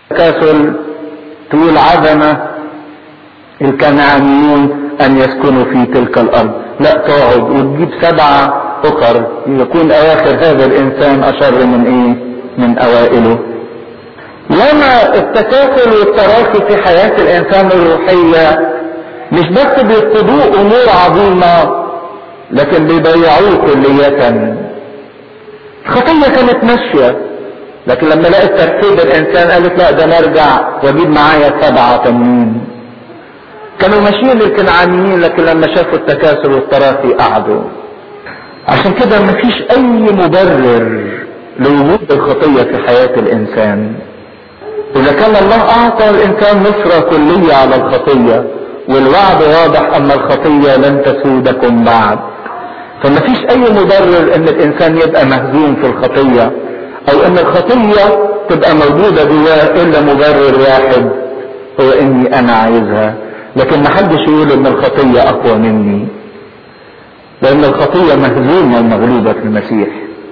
تكاسل تقول عدم الكنعانيون ان يسكنوا في تلك الارض لا تقعد وتجيب سبعة اخر يكون اواخر هذا الانسان اشر من ايه من اوائله لما التكاسل والتراخي في حياة الانسان الروحية مش بس بيفقدوه امور عظيمة لكن بيضيعوه كلية الخطية كانت ماشية لكن لما لقيت ترتيب الانسان قالت لا ده نرجع واجيب معايا سبعة تانيين كانوا ماشيين الكنعانيين لكن لما شافوا التكاسل والتراخي قعدوا عشان كده مفيش اي مبرر لوجود الخطية في حياة الانسان اذا كان الله اعطى الانسان نصرة كلية على الخطية والوعد واضح ان الخطية لن تسودكم بعد فمفيش اي مبرر ان الانسان يبقى مهزوم في الخطية او ان الخطية تبقى موجودة جواه الا مبرر واحد هو اني انا عايزها لكن محدش يقول ان الخطية اقوى مني لان الخطية مهزومة ومغلوبة في المسيح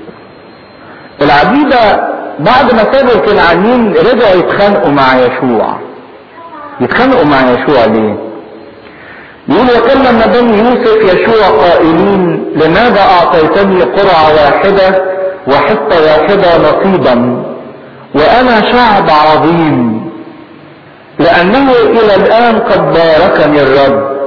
العبيدة بعد ما سابوا الكنعانيين رجعوا يتخانقوا مع يشوع يتخانقوا مع يشوع ليه يقول وكلم بني يوسف يشوع قائلين لماذا اعطيتني قرعة واحدة وحطة واحدة نصيبا وانا شعب عظيم لانه الى الان قد باركني الرب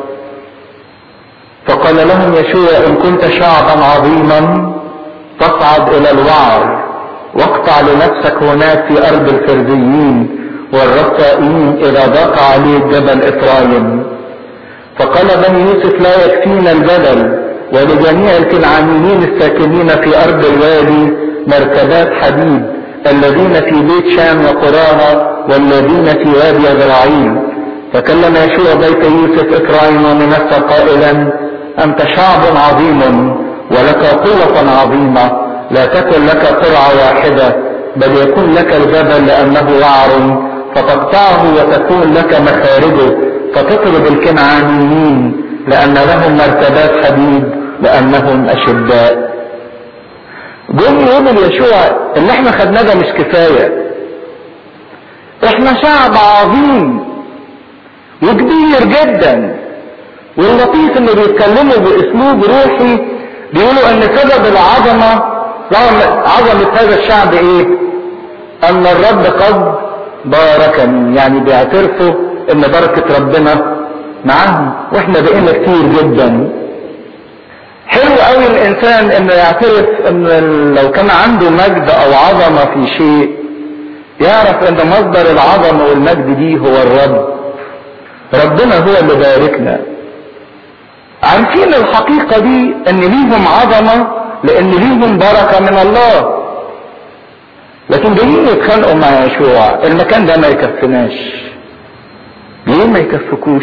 فقال لهم يشوع ان كنت شعبا عظيما فاصعد الى الوعر واقطع لنفسك هناك في ارض الفرزيين والرقائين اذا ضاق عليك جبل افرايم فقال بني يوسف لا يكفينا الجبل ولجميع الكنعانيين الساكنين في ارض الوادي مركبات حديد الذين في بيت شام وقراها والذين في وادي ذراعيل فكلم يشوع بيت يوسف افرايم ومنسى قائلا انت شعب عظيم ولك قوة عظيمة لا تكن لك قرعة واحدة بل يكون لك الجبل لأنه وعر فتقطعه وتكون لك مخارجه فتطرد الكنعانيين لأن لهم مركبات حديد لأنهم أشداء جم يقولوا ليشوع اللي احنا خدناه ده مش كفاية احنا شعب عظيم وكبير جدا واللطيف انه بيتكلموا باسلوب روحي بيقولوا ان سبب العظمه رغم عظمة هذا الشعب ايه ان الرب قد باركني يعني بيعترفوا ان بركة ربنا معاهم واحنا بقينا كتير جدا حلو قوي الانسان انه يعترف ان لو كان عنده مجد او عظمة في شيء يعرف ان مصدر العظمة والمجد دي هو الرب ربنا هو اللي باركنا عارفين الحقيقة دي ان ليهم عظمة لان ليهم بركة من الله لكن جايين يتخانقوا مع يشوع المكان ده ما يكفناش ليه ما يكفكوش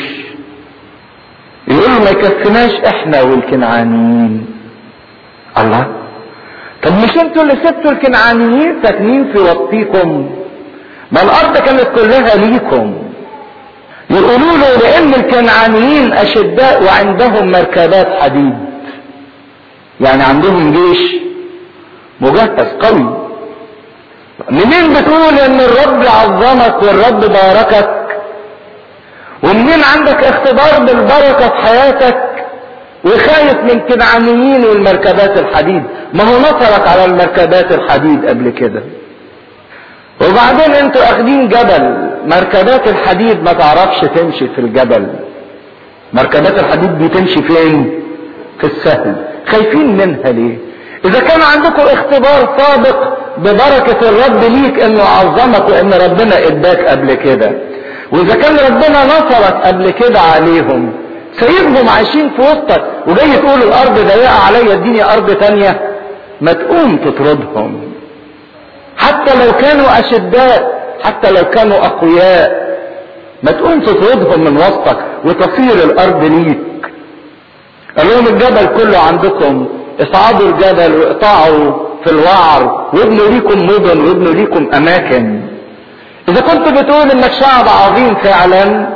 يقولوا ما يكفناش احنا والكنعانيين الله طب مش انتوا اللي سبتوا الكنعانيين ساكنين في وسطيكم ما الارض كانت كلها ليكم يقولوا له لان الكنعانيين اشداء وعندهم مركبات حديد يعني عندهم جيش مجهز قوي منين بتقول ان الرب عظمك والرب باركك ومنين عندك اختبار بالبركة في حياتك وخايف من كنعانيين والمركبات الحديد ما هو نصرك على المركبات الحديد قبل كده وبعدين انتوا اخدين جبل مركبات الحديد ما تعرفش تمشي في الجبل مركبات الحديد دي تمشي فين في السهل خايفين منها ليه اذا كان عندكم اختبار سابق ببركة الرب ليك انه عظمك وان ربنا اداك قبل كده واذا كان ربنا نصرك قبل كده عليهم سيبهم عايشين في وسطك وجاي تقول الارض ضيقه عليا اديني ارض تانية ما تقوم تطردهم حتى لو كانوا اشداء حتى لو كانوا اقوياء ما تقوم تطردهم من وسطك وتصير الارض ليك قال لهم الجبل كله عندكم اصعدوا الجبل واقطعوا في الوعر وابنوا ليكم مدن وابنوا ليكم اماكن اذا كنت بتقول انك شعب عظيم فعلا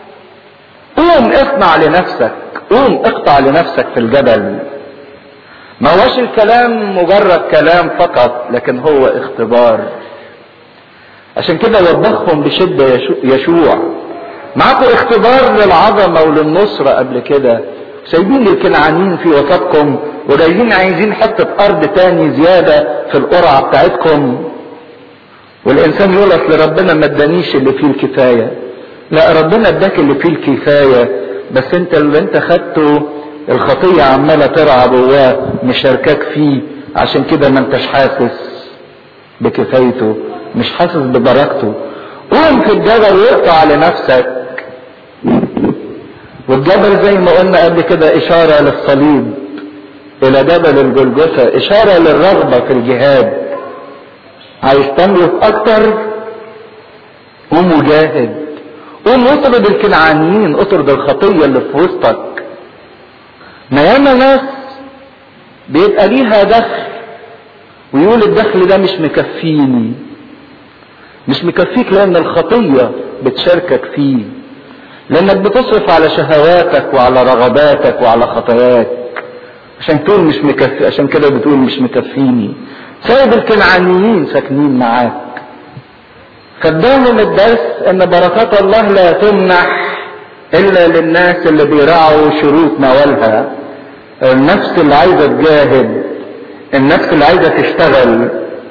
قوم اصنع لنفسك قوم اقطع لنفسك في الجبل ما هوش الكلام مجرد كلام فقط لكن هو اختبار عشان كده وبخهم بشدة يشوع معاكم اختبار للعظمة وللنصرة قبل كده سايبين الكنعانيين في وسطكم وجايين عايزين حتة أرض تاني زيادة في القرعة بتاعتكم والإنسان يقول أصل ربنا ما ادانيش اللي فيه الكفاية لا ربنا اداك اللي فيه الكفاية بس أنت اللي أنت خدته الخطية عمالة ترعى جواه مشاركاك فيه عشان كده ما انتش حاسس بكفايته مش حاسس ببركته قوم في الجبل واقطع لنفسك والجبل زي ما قلنا قبل كده إشارة للصليب إلى جبل الجلجثة إشارة للرغبة في الجهاد عايز تملك أكتر قوم وجاهد قوم اطرد الكنعانيين اطرد الخطية اللي في وسطك ما ياما ناس بيبقى ليها دخل ويقول الدخل ده مش مكفيني مش مكفيك لان الخطية بتشاركك فيه لانك بتصرف على شهواتك وعلى رغباتك وعلى خطاياك عشان تقول مش مكفي عشان كده بتقول مش مكفيني سايب الكنعانيين ساكنين معاك فاداهم الدرس ان بركات الله لا تمنح الا للناس اللي بيراعوا شروط نوالها النفس اللي عايزه تجاهد النفس اللي عايزه تشتغل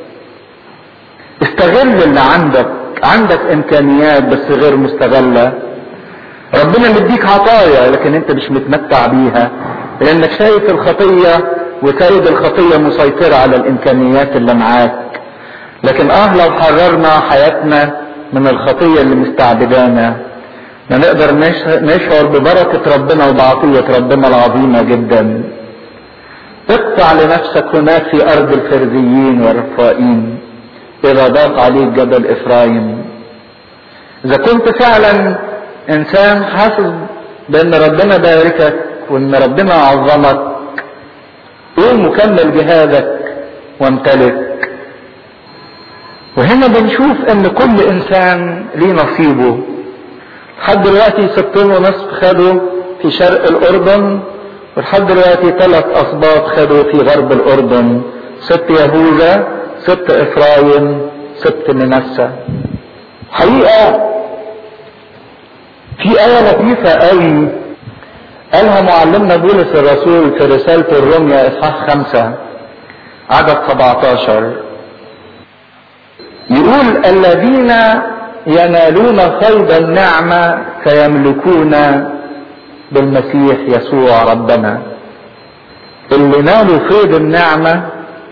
استغل اللي عندك عندك امكانيات بس غير مستغله ربنا مديك عطايا لكن انت مش متمتع بيها لانك شايف الخطيه وسيد الخطيه مسيطره على الامكانيات اللي معاك لكن اه لو حررنا حياتنا من الخطيه اللي مستعبدانا ما نقدر نشعر ببركة ربنا وبعطية ربنا العظيمة جدا اقطع لنفسك هناك في أرض الفرزيين والرفائين إذا ضاق عليك جبل إفرايم إذا كنت فعلا إنسان حاسس بأن ربنا باركك وأن ربنا عظمك قوم وكمل جهادك وامتلك وهنا بنشوف ان كل انسان ليه نصيبه لحد دلوقتي ستين ونصف خدوا في شرق الأردن ولحد دلوقتي ثلاث أسباط خدوا في غرب الأردن ست يهوذا ست إفرايم ست منسى حقيقة في آية لطيفة قوي قالها معلمنا بولس الرسول في رسالة الرمية إصحاح خمسة عدد 17 يقول الذين ينالون فيض النعمة فيملكون بالمسيح يسوع ربنا اللي نالوا فيض النعمة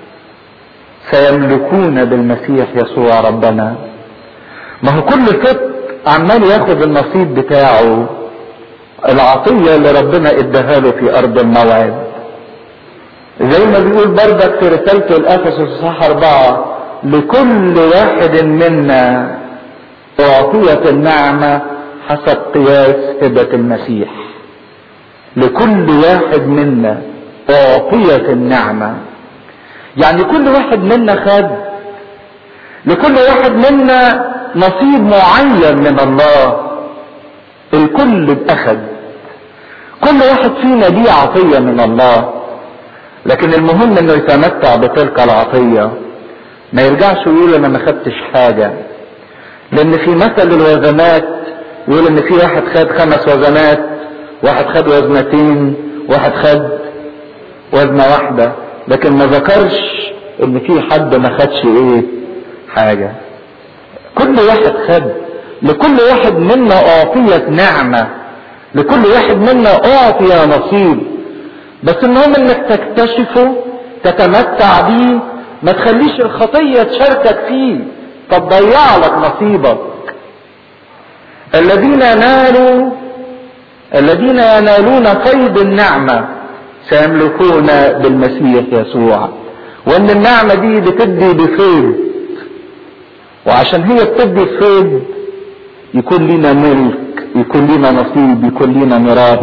سيملكون بالمسيح يسوع ربنا ما هو كل ست عمال ياخد النصيب بتاعه العطية اللي ربنا اداها له في ارض الموعد زي ما بيقول بردك في رسالته الافسس صح اربعة لكل واحد منا أعطيت النعمة حسب قياس هبة المسيح لكل واحد منا أعطيت النعمة يعني كل واحد منا خد لكل واحد منا نصيب معين من الله الكل أخذ كل واحد فينا ليه عطية من الله لكن المهم انه يتمتع بتلك العطية ما يرجعش ويقول انا ما خدتش حاجة لان في مثل الوزنات يقول ان في واحد خد خمس وزنات واحد خد وزنتين واحد خد وزنة واحدة لكن ما ذكرش ان في حد ما خدش ايه حاجة كل واحد خد لكل واحد منا اعطيت نعمة لكل واحد منا اعطي نصيب بس المهم انك تكتشفه تتمتع بيه ما تخليش الخطية تشاركك فيه فتضيع لك نصيبك الذين نالوا الذين ينالون فيض النعمة سيملكون بالمسيح يسوع وان النعمة دي بتدي بفيض وعشان هي بتدي فيض يكون لنا ملك يكون لنا نصيب يكون لنا ميراث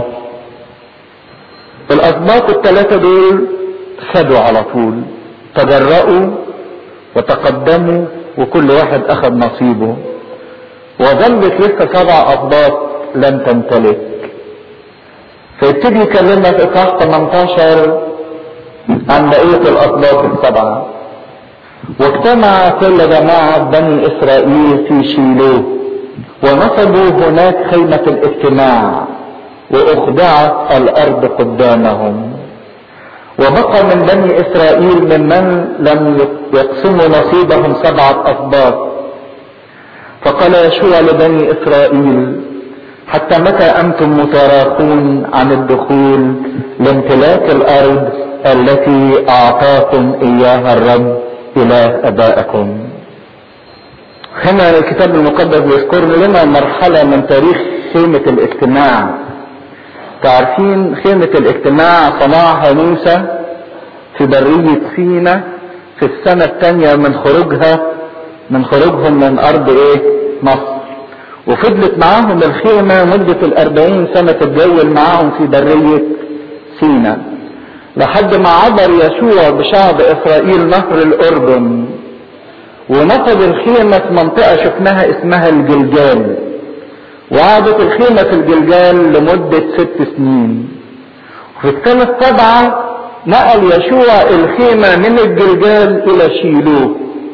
الاسباط الثلاثة دول خدوا على طول تجرأوا وتقدموا وكل واحد اخذ نصيبه وظلت لسه سبع اسباط لم تمتلك فيبتدي يكلمنا في اصحاح 18 عن بقية الاسباط السبعة واجتمع كل جماعة بني إسرائيل في شيلوه ونصبوا هناك خيمة الاجتماع وأخضعت الأرض قدامهم وبقى من بني إسرائيل ممن لم يقسموا نصيبهم سبعة أسباط فقال يشوع لبني إسرائيل حتى متى أنتم متراخون عن الدخول لامتلاك الأرض التي أعطاكم إياها الرب إله أبائكم هنا الكتاب المقدس بيذكر لنا مرحلة من تاريخ خيمة الاجتماع تعرفين خيمة الاجتماع صنعها موسى في برية سينا في السنة الثانية من خروجها من خروجهم من أرض إيه؟ مصر وفضلت معاهم الخيمة مدة الأربعين سنة تتجول معاهم في برية سينا لحد ما عبر يسوع بشعب إسرائيل نهر الأردن ونصب الخيمة في منطقة شفناها اسمها الجلجال وقعدت الخيمة في الجلجال لمدة ست سنين في السنة السابعة نقل يشوع الخيمة من الجلجال إلى شيلوه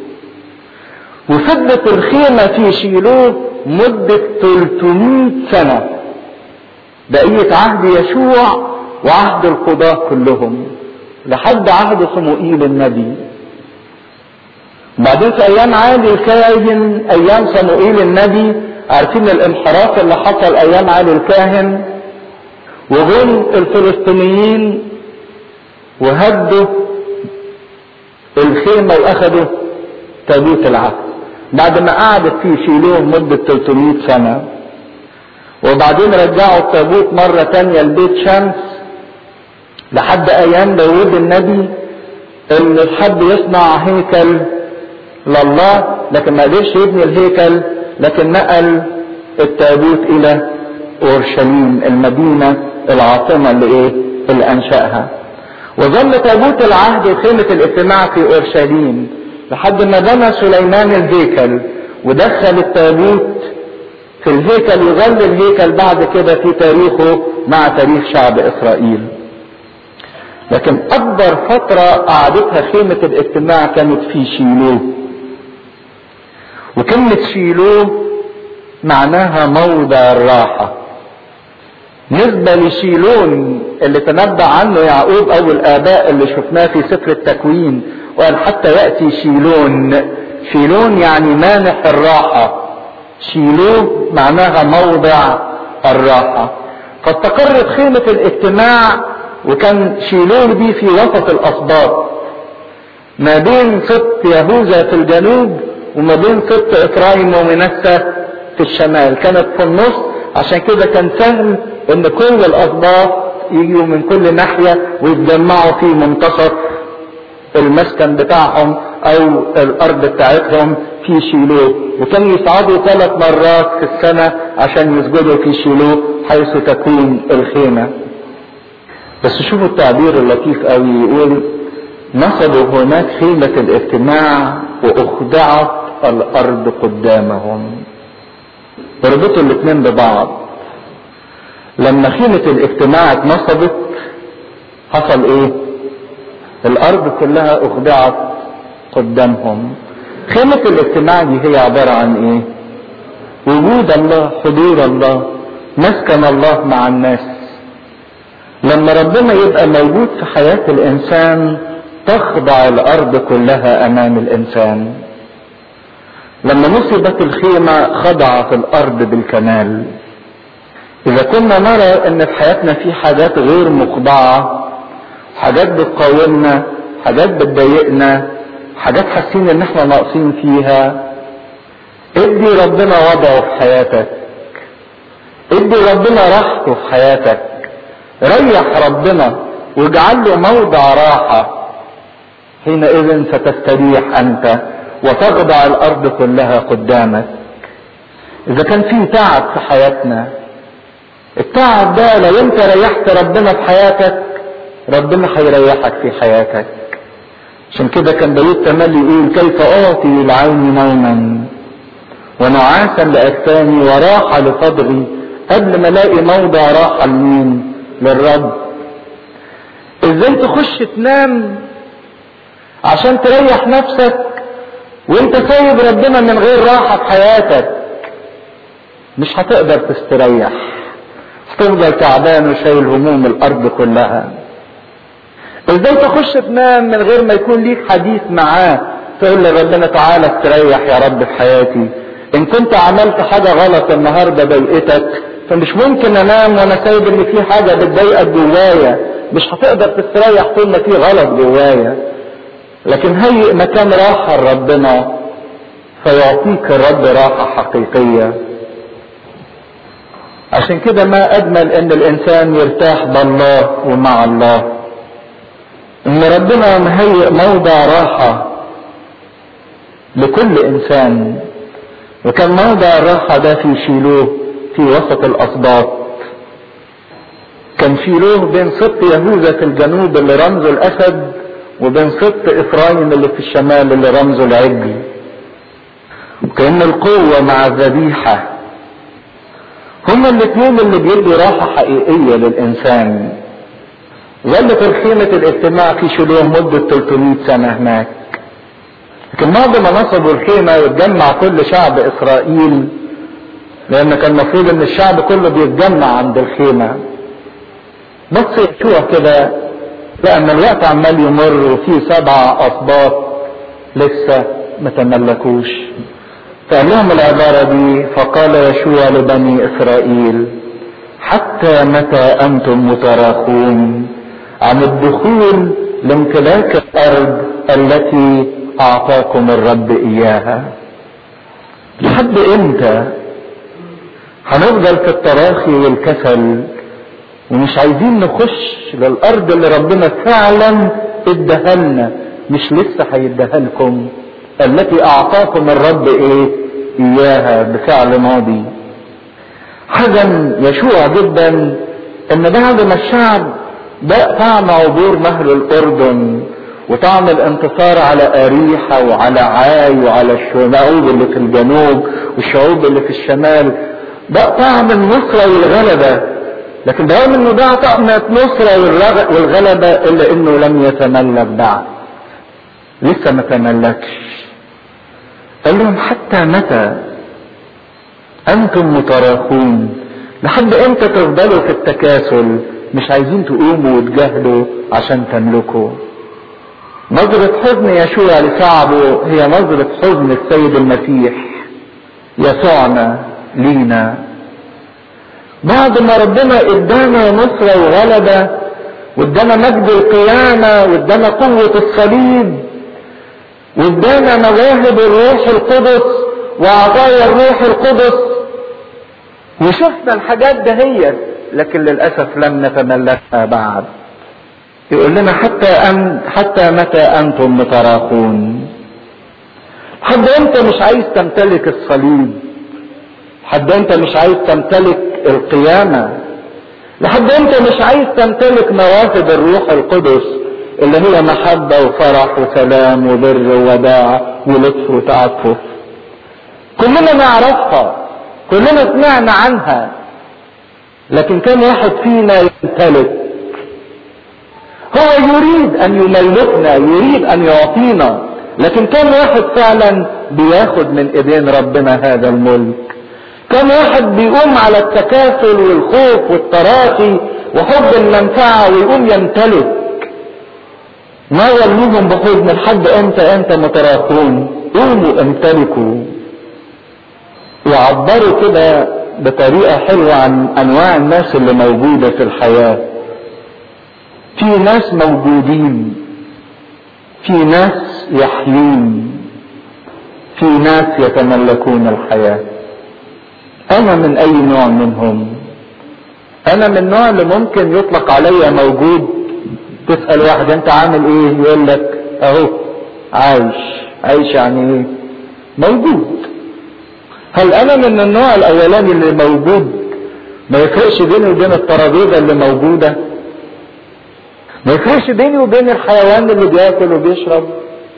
وفضلت الخيمة في شيلوه مدة 300 سنة بقية عهد يشوع وعهد القضاة كلهم لحد عهد صموئيل النبي بعدين في ايام عالي الكاهن ايام صموئيل النبي عارفين الانحراف اللي حصل ايام عالي الكاهن وجم الفلسطينيين وهدوا الخيمة واخدوا تابوت العهد بعد ما قعدت في شيلوه مدة 300 سنة وبعدين رجعوا التابوت مرة تانية لبيت شمس لحد ايام داود النبي اللي حب يصنع هيكل لله لكن ما قدرش يبني الهيكل لكن نقل التابوت الى اورشليم المدينة العاصمة اللي ايه اللي انشأها وظل تابوت العهد وخيمة الاجتماع في اورشليم لحد ما بنى سليمان الهيكل ودخل التابوت في الهيكل وظل الهيكل بعد كده في تاريخه مع تاريخ شعب اسرائيل لكن اكبر فترة قعدتها خيمة الاجتماع كانت في شيلوه وكلمة شيلوه معناها موضع الراحة نسبة لشيلون اللي تنبأ عنه يعقوب أو الآباء اللي شفناه في سفر التكوين وقال حتى يأتي شيلون شيلون يعني مانح الراحة شيلوه معناها موضع الراحة فاستقرت خيمة الاجتماع وكان شيلوه دي في وسط الأسباط ما بين سبط يهوذا في الجنوب وما بين سبط إفرايم ومنسى في الشمال كانت في النص عشان كده كان سهل ان كل الاسباط يجوا من كل ناحية ويتجمعوا في منتصف المسكن بتاعهم او الارض بتاعتهم في شيلوه وكانوا يصعدوا ثلاث مرات في السنة عشان يسجدوا في شيلوه حيث تكون الخيمة بس شوفوا التعبير اللطيف قوي يقول نصبوا هناك خيمة الاجتماع واخضعت الارض قدامهم وربطوا الاثنين ببعض لما خيمة الاجتماع اتنصبت حصل ايه الارض كلها اخضعت قدامهم خيمة الاجتماع دي هي عبارة عن ايه وجود الله حضور الله مسكن الله مع الناس لما ربنا يبقى موجود في حياة الانسان تخضع الارض كلها امام الانسان لما نصبت الخيمة خضعت الارض بالكمال اذا كنا نرى ان في حياتنا في حاجات غير مخضعة حاجات بتقاومنا حاجات بتضايقنا حاجات حاسين ان احنا ناقصين فيها ادي ربنا وضعه في حياتك ادي ربنا راحته في حياتك ريح ربنا واجعل له موضع راحة حينئذ ستستريح انت وتخضع الارض كلها قدامك اذا كان في تعب في حياتنا التعب ده لو انت ريحت ربنا في حياتك ربنا هيريحك في حياتك عشان كده كان داود تملي يقول كيف اعطي للعين نوما ونعاسا لاجسامي وراحة لصدري قبل ما الاقي موضع راحة لمين للرب ازاي تخش تنام عشان تريح نفسك وانت سايب ربنا من غير راحة في حياتك مش هتقدر تستريح هتفضل تعبان وشايل هموم الارض كلها ازاي تخش تنام من غير ما يكون ليك حديث معاه تقول لربنا تعالى استريح يا رب في حياتي ان كنت عملت حاجة غلط النهاردة ضايقتك فمش ممكن انام وانا سايب ان في حاجة بتضايقك جوايا مش هتقدر تستريح طول ما في غلط جوايا لكن هيئ مكان راحة لربنا فيعطيك الرب راحة حقيقية عشان كده ما اجمل ان الانسان يرتاح بالله ومع الله ان ربنا مهيئ موضع راحة لكل انسان وكان موضع الراحة ده في شيلوه في وسط الاسباط كان شيلوه بين سبط يهوذا في الجنوب اللي رمزه الاسد وبين سبط افرايم اللي في الشمال اللي رمزه العجل وكأن القوة مع الذبيحة هما الاثنين اللي بيدوا راحة حقيقية للإنسان ظلت الخيمة الاجتماع في شلوه مدة 300 سنة هناك لكن بعد ما نصبوا الخيمة واتجمع كل شعب إسرائيل لأن كان المفروض إن الشعب كله بيتجمع عند الخيمة بص يشوع كده لأن الوقت عمال يمر وفي سبع أسباط لسه ما تملكوش فقال لهم العبارة دي فقال يشوع لبني إسرائيل حتى متى أنتم متراخون عن الدخول لامتلاك الأرض التي أعطاكم الرب إياها لحد إمتى هنفضل في التراخي والكسل ومش عايزين نخش للأرض اللي ربنا فعلا ادهلنا مش لسه هيديها لكم التي اعطاكم الرب ايه اياها بفعل ماضي حزن يشوع جدا ان بعد ما الشعب بقى طعم عبور نهر الاردن وطعم الانتصار على اريحة وعلى عاي وعلى الشعوب اللي في الجنوب والشعوب اللي في الشمال بقى طعم النصرة والغلبة لكن برغم انه ده طعم النصرة والغلبة الا انه لم يتملك بعد لسه ما تملكش قال لهم حتى متى انتم متراخون لحد امتى تفضلوا في التكاسل مش عايزين تقوموا وتجاهدوا عشان تملكوا نظرة حزن يشوع لشعبه هي نظرة حزن السيد المسيح يسوعنا لينا بعد ما ربنا ادانا نصرة وغلبة وادانا مجد القيامة وادانا قوة الصليب وادانا مواهب الروح القدس وعطايا الروح القدس وشفنا الحاجات دهيت لكن للاسف لم نتملكها بعد يقول لنا حتى أن حتى متى انتم متراخون حد انت مش عايز تمتلك الصليب حد انت مش عايز تمتلك القيامه لحد انت مش عايز تمتلك مواهب الروح القدس اللي هي محبة وفرح وسلام وبر ووداع ولطف وتعاطف كلنا نعرفها كلنا سمعنا عنها لكن كم واحد فينا يمتلك هو يريد ان يملكنا يريد ان يعطينا لكن كم واحد فعلا بياخد من ايدين ربنا هذا الملك كم واحد بيقوم على التكاسل والخوف والتراخي وحب المنفعة ويقوم يمتلك ما يلوهم بحزن لحد امتى انت متراخون قوموا امتلكوا وعبروا كده بطريقة حلوة عن انواع الناس اللي موجودة في الحياة في ناس موجودين في ناس يحيون في ناس يتملكون الحياة انا من اي نوع منهم انا من النوع اللي ممكن يطلق عليا موجود تسأل واحد انت عامل ايه يقول لك اهو عايش عايش يعني ايه موجود هل انا من النوع الاولاني اللي موجود ما يفرقش بيني وبين الترابيزه اللي موجوده ما يفرقش بيني وبين الحيوان اللي بياكل وبيشرب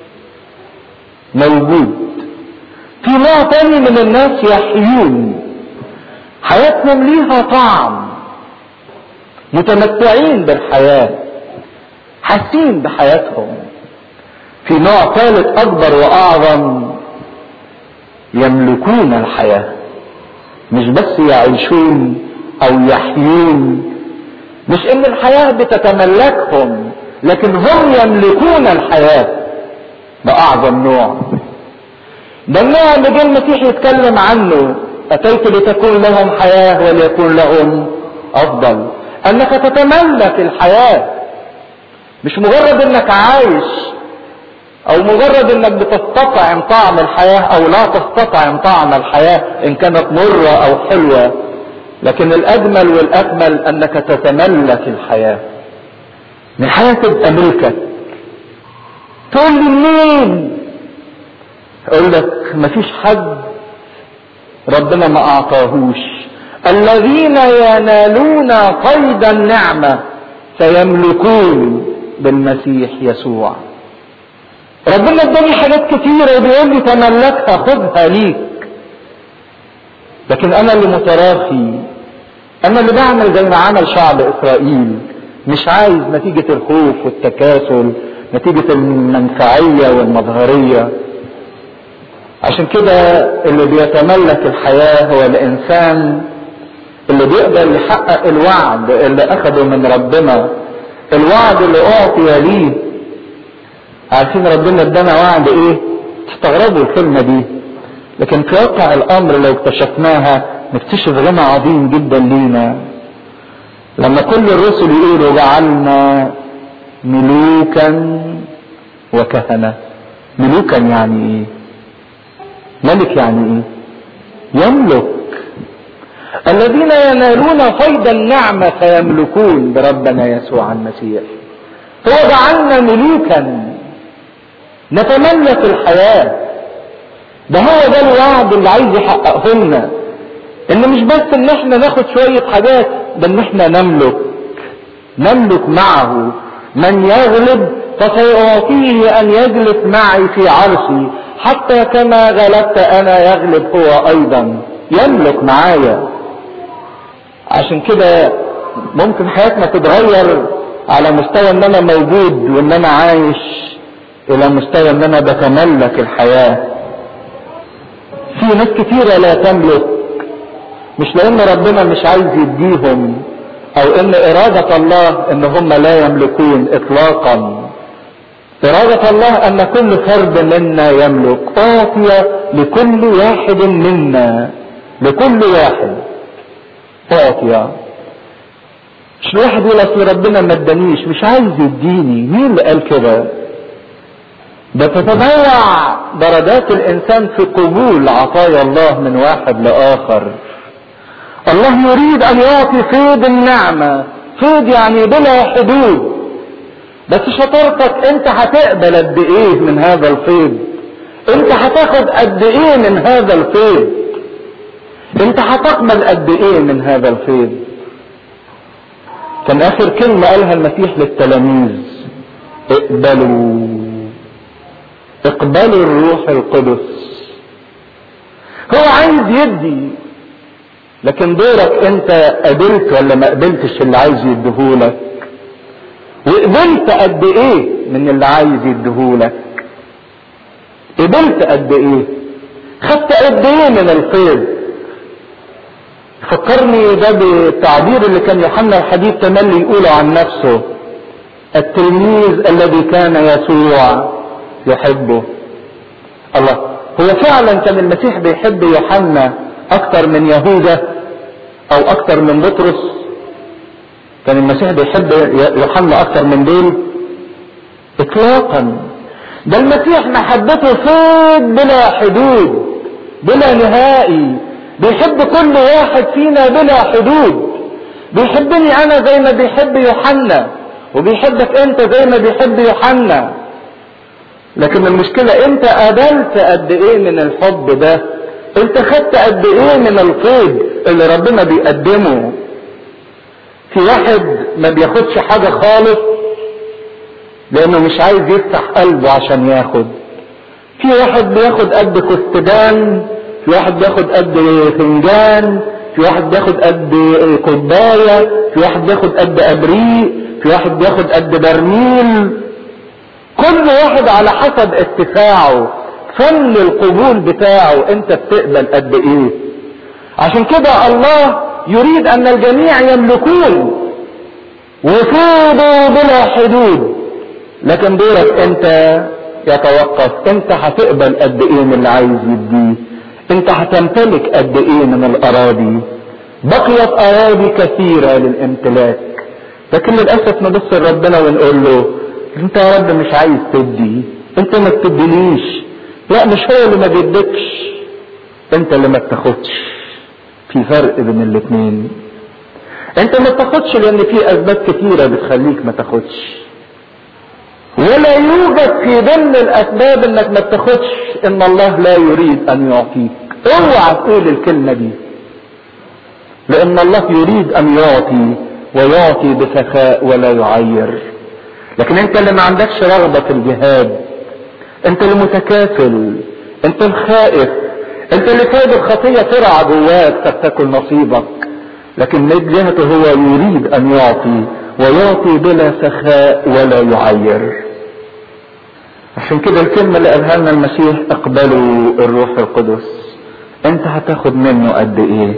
موجود في نوع تاني من الناس يحيون حياتهم ليها طعم متمتعين بالحياه حاسين بحياتهم في نوع ثالث اكبر واعظم يملكون الحياة مش بس يعيشون او يحيون مش ان الحياة بتتملكهم لكن هم يملكون الحياة بأعظم نوع ده النوع اللي جه المسيح يتكلم عنه أتيت لتكون لهم حياة وليكون لهم أفضل أنك تتملك الحياة مش مجرد أنك عايش أو مجرد أنك بتستطعم طعم الحياة أو لا تستطعم طعم الحياة إن كانت مرة أو حلوة لكن الأجمل والأكمل أنك تتملك الحياة ان الحياة تبقى ملكك تقول لي منين اقول لك مفيش حد ربنا ما اعطاهوش الذين ينالون قيد النعمة سيملكون بالمسيح يسوع ربنا اداني حاجات كتيرة وبيقول لي تملكها خدها ليك لكن انا اللي متراخي انا اللي بعمل زي ما عمل شعب اسرائيل مش عايز نتيجة الخوف والتكاسل نتيجة المنفعية والمظهرية عشان كده اللي بيتملك الحياة هو الإنسان اللي بيقدر يحقق الوعد اللي أخده من ربنا الوعد اللي أعطي ليه عارفين ربنا ادانا وعد إيه؟ تستغربوا الكلمة دي لكن في واقع الأمر لو اكتشفناها نكتشف غنى عظيم جدا لينا لما كل الرسل يقولوا جعلنا ملوكا وكهنة ملوكا يعني ايه ملك يعني ايه يملك الذين ينالون فيض النعمة فيملكون بربنا يسوع المسيح هو جعلنا ملوكا نتملك الحياة ده هو ده الوعد اللي عايز يحققه لنا ان مش بس ان احنا ناخد شوية حاجات ده ان احنا نملك نملك معه من يغلب فسيعطيه ان يجلس معي في عرشي حتى كما غلبت انا يغلب هو ايضا يملك معايا عشان كده ممكن حياتنا تتغير على مستوى ان انا موجود وان انا عايش الى مستوى ان انا بتملك الحياة في ناس كتيرة لا تملك مش لان ربنا مش عايز يديهم او ان ارادة الله ان هم لا يملكون اطلاقا ارادة الله ان كل فرد منا يملك اعطي لكل واحد منا لكل واحد اعطي مش الواحد يقول اصل ربنا ما ادانيش مش عايز يديني مين اللي قال كده ده تتنوع درجات الانسان في قبول عطايا الله من واحد لاخر الله يريد ان يعطي فيض النعمة فيض يعني بلا حدود بس شطارتك انت هتقبل قد ايه من هذا الفيض انت هتاخد قد ايه من هذا الفيض انت هتقبل قد ايه من هذا الفيض كان اخر كلمة قالها المسيح للتلاميذ اقبلوا اقبلوا الروح القدس هو عايز يدي لكن دورك انت قبلت ولا ما قبلتش اللي عايز يديهولك وقبلت قد ايه من اللي عايز يديهولك قبلت قد ايه خدت قد ايه من الفيض فكرني ده بالتعبير اللي كان يوحنا الحديث تملي يقوله عن نفسه التلميذ الذي كان يسوع يحبه الله هو فعلا كان المسيح بيحب يوحنا اكتر من يهوذا او اكتر من بطرس كان المسيح بيحب يوحنا اكتر من دول اطلاقا ده المسيح محبته فيض بلا حدود بلا نهائي بيحب كل واحد فينا بلا حدود بيحبني انا زي ما بيحب يوحنا وبيحبك انت زي ما بيحب يوحنا لكن المشكلة انت قبلت قد ايه من الحب ده انت خدت قد ايه من الفيض اللي ربنا بيقدمه في واحد ما بياخدش حاجة خالص لانه مش عايز يفتح قلبه عشان ياخد في واحد بياخد قد كستبان في واحد بياخد قد فنجان في واحد بياخد قد كوباية في واحد بياخد قد ابريق في واحد بياخد قد برميل كل واحد على حسب اتساعه فن القبول بتاعه انت بتقبل قد ايه عشان كده الله يريد ان الجميع يملكون وفوضوا بلا حدود لكن دورك انت يتوقف انت هتقبل قد ايه من اللي عايز يديه انت هتمتلك قد ايه من الاراضي بقيت اراضي كثيرة للامتلاك لكن للاسف نبص لربنا ونقول له انت يا رب مش عايز تدي انت ما بتدينيش لا مش هو اللي ما بيدكش انت اللي ما بتاخدش في فرق بين الاتنين انت ما بتاخدش لان في اسباب كتيرة بتخليك ما تاخدش ولا يوجد في ضمن الاسباب انك ما بتاخدش ان الله لا يريد ان يعطيك اوعى تقول الكلمة دي لان الله يريد ان يعطي ويعطي بسخاء ولا يعير لكن انت اللي ما عندكش رغبة في الجهاد انت اللي متكاسل انت الخائف انت اللي سايب الخطية ترعى جواك فتاكل نصيبك لكن من جهته هو يريد ان يعطي ويعطي بلا سخاء ولا يعير عشان كده الكلمة اللي قالها لنا المسيح اقبلوا الروح القدس انت هتاخد منه قد ايه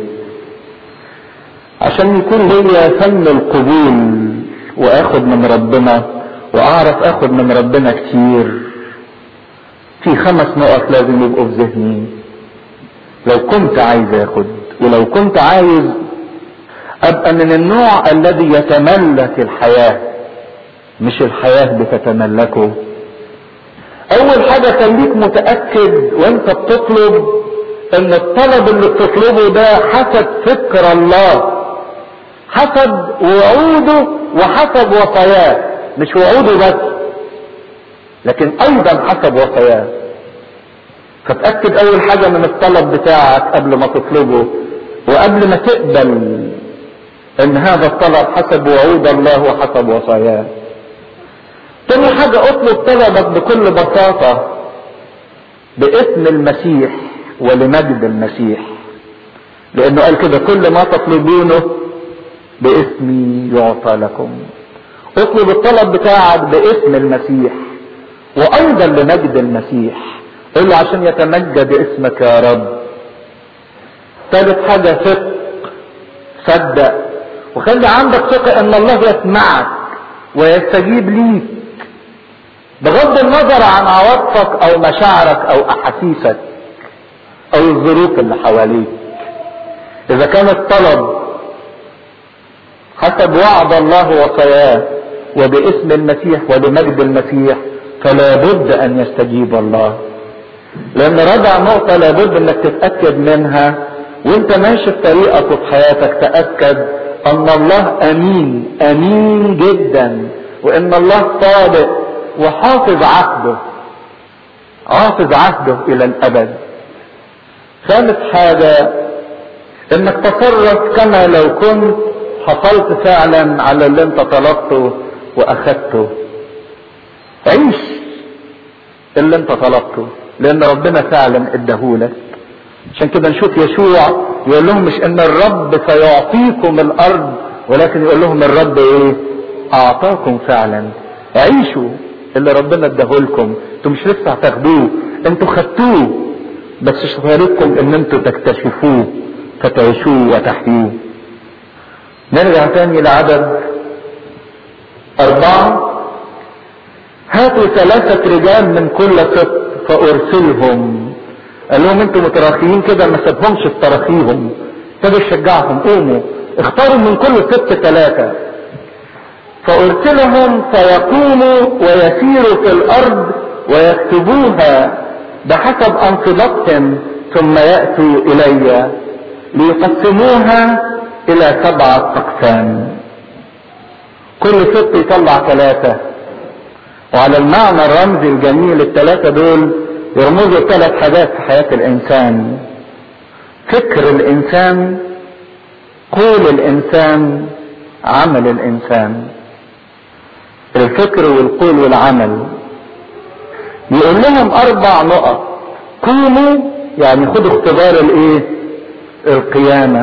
عشان يكون ليا فن القبول واخد من ربنا واعرف اخد من ربنا كتير في خمس نقط لازم يبقوا في ذهني لو كنت عايز اخد ولو كنت عايز ابقى من النوع الذي يتملك الحياة مش الحياة بتتملكه اول حاجة خليك متأكد وانت بتطلب ان الطلب اللي بتطلبه ده حسب فكر الله حسب وعوده وحسب وصاياه مش وعوده بس لكن ايضا حسب وصاياه فتأكد اول حاجة من الطلب بتاعك قبل ما تطلبه وقبل ما تقبل ان هذا الطلب حسب وعود الله وحسب وصاياه تاني حاجة اطلب طلبك بكل بساطة باسم المسيح ولمجد المسيح لانه قال كده كل ما تطلبونه باسمي يعطى لكم اطلب الطلب بتاعك باسم المسيح وايضا لمجد المسيح قل له عشان يتمجد اسمك يا رب ثالث حاجة ثق صدق وخلي عندك ثقة ان الله يسمعك ويستجيب ليك بغض النظر عن عواطفك او مشاعرك او احاسيسك او الظروف اللي حواليك اذا كان الطلب حسب وعد الله وصاياه وباسم المسيح وبمجد المسيح فلا بد ان يستجيب الله لان رابع نقطة لابد انك تتأكد منها وانت ماشي في طريقك وفي حياتك تأكد ان الله امين امين جدا وان الله صادق وحافظ عهده حافظ عهده الى الابد خامس حاجة انك تصرف كما لو كنت حصلت فعلا على اللي انت طلبته واخدته عيش اللي انت طلبته لان ربنا فعلا اداهولك عشان كده نشوف يشوع يقول لهم مش ان الرب سيعطيكم الارض ولكن يقول لهم الرب ايه اعطاكم فعلا عيشوا اللي ربنا اداهولكم انتوا مش لسه هتاخدوه انتوا خدتوه بس شطارتكم ان انتوا تكتشفوه فتعيشوه وتحيوه نرجع تاني لعدد أربعة هاتوا ثلاثة رجال من كل سبط فأرسلهم قال لهم انتوا متراخيين كده ما سابهمش في تراخيهم ابتدوا يشجعهم قوموا اختاروا من كل سبط ثلاثة فأرسلهم فيقوموا ويسيروا في الأرض ويكتبوها بحسب أنصبتهم ثم يأتوا إلي ليقسموها إلى سبعة أقسام كل سبط يطلع ثلاثة وعلى المعنى الرمزي الجميل الثلاثة دول يرمزوا ثلاث حاجات في حياة الإنسان فكر الإنسان قول الإنسان عمل الإنسان الفكر والقول والعمل يقول لهم أربع نقط قوموا يعني خدوا اختبار الإيه؟ القيامة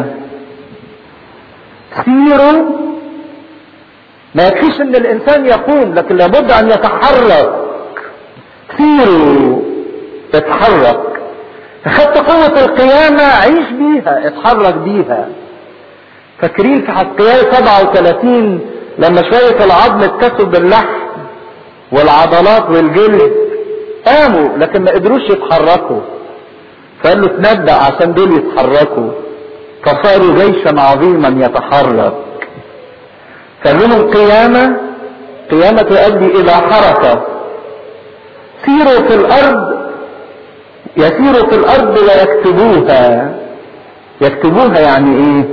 سيروا ما يكفيش ان الانسان يقوم لكن لابد ان يتحرك سيروا اتحرك اخدت قوة القيامة عيش بيها اتحرك بيها فاكرين في حسقيال 37 لما شوية العظم اتكسوا باللحم والعضلات والجلد قاموا لكن ما قدروش يتحركوا فقال له تنبأ عشان دول يتحركوا فصاروا جيشا عظيما يتحرك فقال لهم قيامة قيامة تؤدي إلى حركة سيروا في الأرض يسيروا في الأرض ويكتبوها يكتبوها يعني إيه؟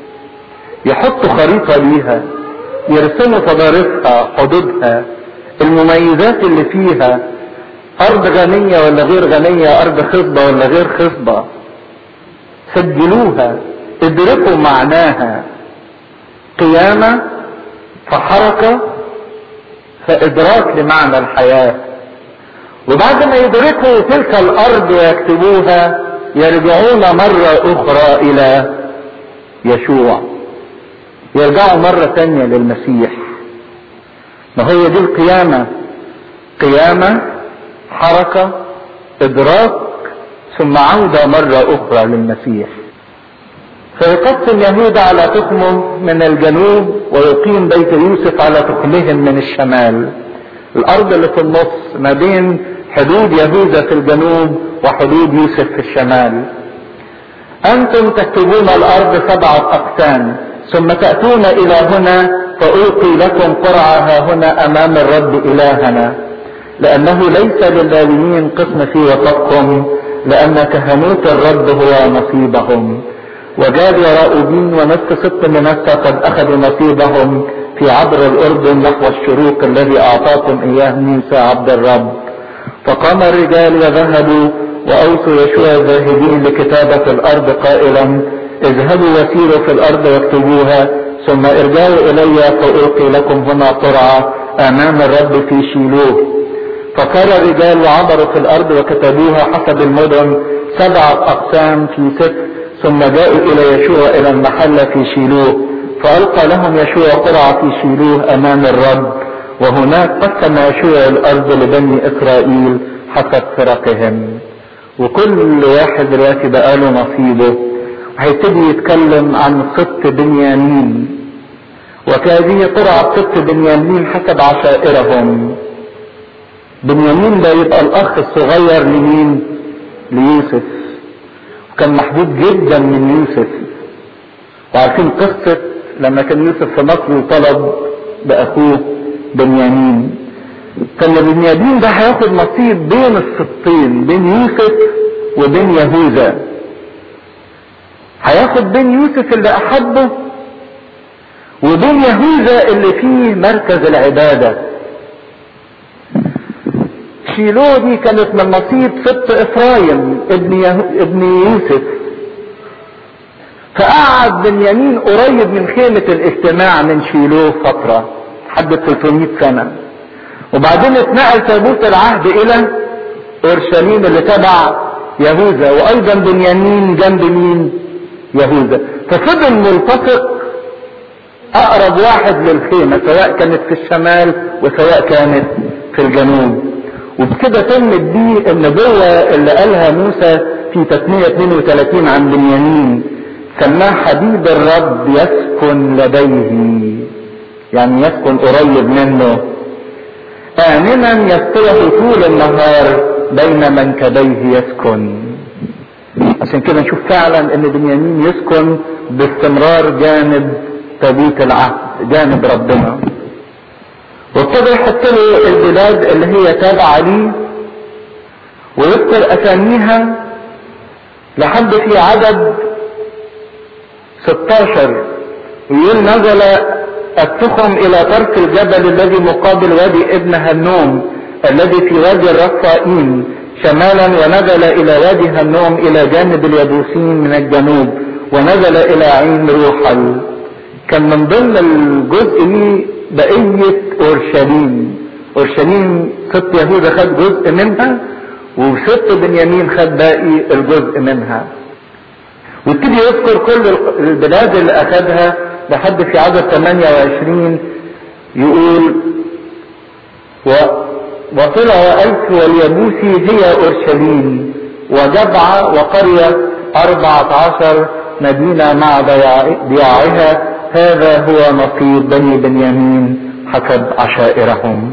يحطوا خريطة ليها يرسموا تضاريسها حدودها المميزات اللي فيها أرض غنية ولا غير غنية أرض خصبة ولا غير خصبة سجلوها ادركوا معناها قيامة فحركة فإدراك لمعنى الحياة وبعد ما يدركوا تلك الأرض ويكتبوها يرجعون مرة أخرى إلى يشوع يرجعوا مرة تانية للمسيح ما هي دي القيامة قيامة حركة إدراك ثم عودة مرة أخرى للمسيح فيقسم يهوذا على تخمه من الجنوب ويقيم بيت يوسف على تخمهم من الشمال الأرض اللي في النص ما بين حدود يهوذا في الجنوب وحدود يوسف في الشمال أنتم تكتبون الأرض سبعة أقسام ثم تأتون إلى هنا فألقي لكم قرعة ها هنا أمام الرب إلهنا لأنه ليس لللاويين قسم في وسطكم لأن كهنوت الرب هو نصيبهم وجاد وراؤوبين ونصف ست منسى قد أخذوا نصيبهم في عبر الأردن نحو الشروق الذي أعطاكم إياه موسى عبد الرب فقام الرجال وذهبوا وأوصوا يشوع الذاهبين لكتابة الأرض قائلا اذهبوا وسيروا في الأرض واكتبوها ثم ارجعوا إلي فألقي لكم هنا قرعة أمام الرب في شيلوه فصار الرجال وعبروا في الأرض وكتبوها حسب المدن سبعة أقسام في ست ثم جاءوا إلى يشوع إلى المحل في شيلوه فألقى لهم يشوع قرعة في شيلوه أمام الرب وهناك قسم يشوع الأرض لبني إسرائيل حسب فرقهم وكل واحد دلوقتي بقى له نصيبه هيبتدي يتكلم عن سبط بنيامين وكهذه قرعة سبط بنيامين حسب عشائرهم بنيامين ده يبقى الأخ الصغير لمين؟ ليوسف وكان محبوب جدا من يوسف وعارفين قصة لما كان يوسف في مصر وطلب بأخوه بنيامين كان بنيامين ده هياخد نصيب بين السبطين بين يوسف وبين يهوذا هياخد بين يوسف اللي احبه وبين يهوذا اللي فيه مركز العبادة شيلو دي كانت من نصيب سبط افرايم ابن, يهو ابن يوسف فقعد بنيامين قريب من خيمة الاجتماع من شيلو فترة لحد 300 سنة وبعدين اتنقل تابوت العهد الى اورشليم اللي تبع يهوذا وايضا بنيامين جنب مين يهوذا ففضل ملتصق اقرب واحد للخيمه سواء كانت في الشمال وسواء كانت في الجنوب وبكده تمت دي النبوه اللي قالها موسى في تثنيه 32 عن بنيامين سماه حبيب الرب يسكن لديه يعني يسكن قريب منه آمنا يستره طول النهار بين منكبيه يسكن عشان كده نشوف فعلا ان بنيامين يسكن باستمرار جانب تابوت العهد جانب ربنا وابتدى يحط له البلاد اللي هي تابعه ليه ويذكر اساميها لحد في عدد 16 ويقول نزل التخم الى طرف الجبل الذي مقابل وادي ابن هنوم الذي في وادي الرفائيم شمالا ونزل الى وادي هنوم الى جانب اليبوسين من الجنوب ونزل الى عين روحل كان من ضمن الجزء دي بقية اورشليم اورشليم ست يهوذا خد جزء منها وست بنيامين خد باقي الجزء منها ويبتدي يذكر كل البلاد اللي اخدها لحد في عدد 28 يقول و وطلع ألف واليبوسي هي أورشليم وجبعة وقرية أربعة عشر مدينة مع ضياعها هذا هو نصيب بني بنيامين حسب عشائرهم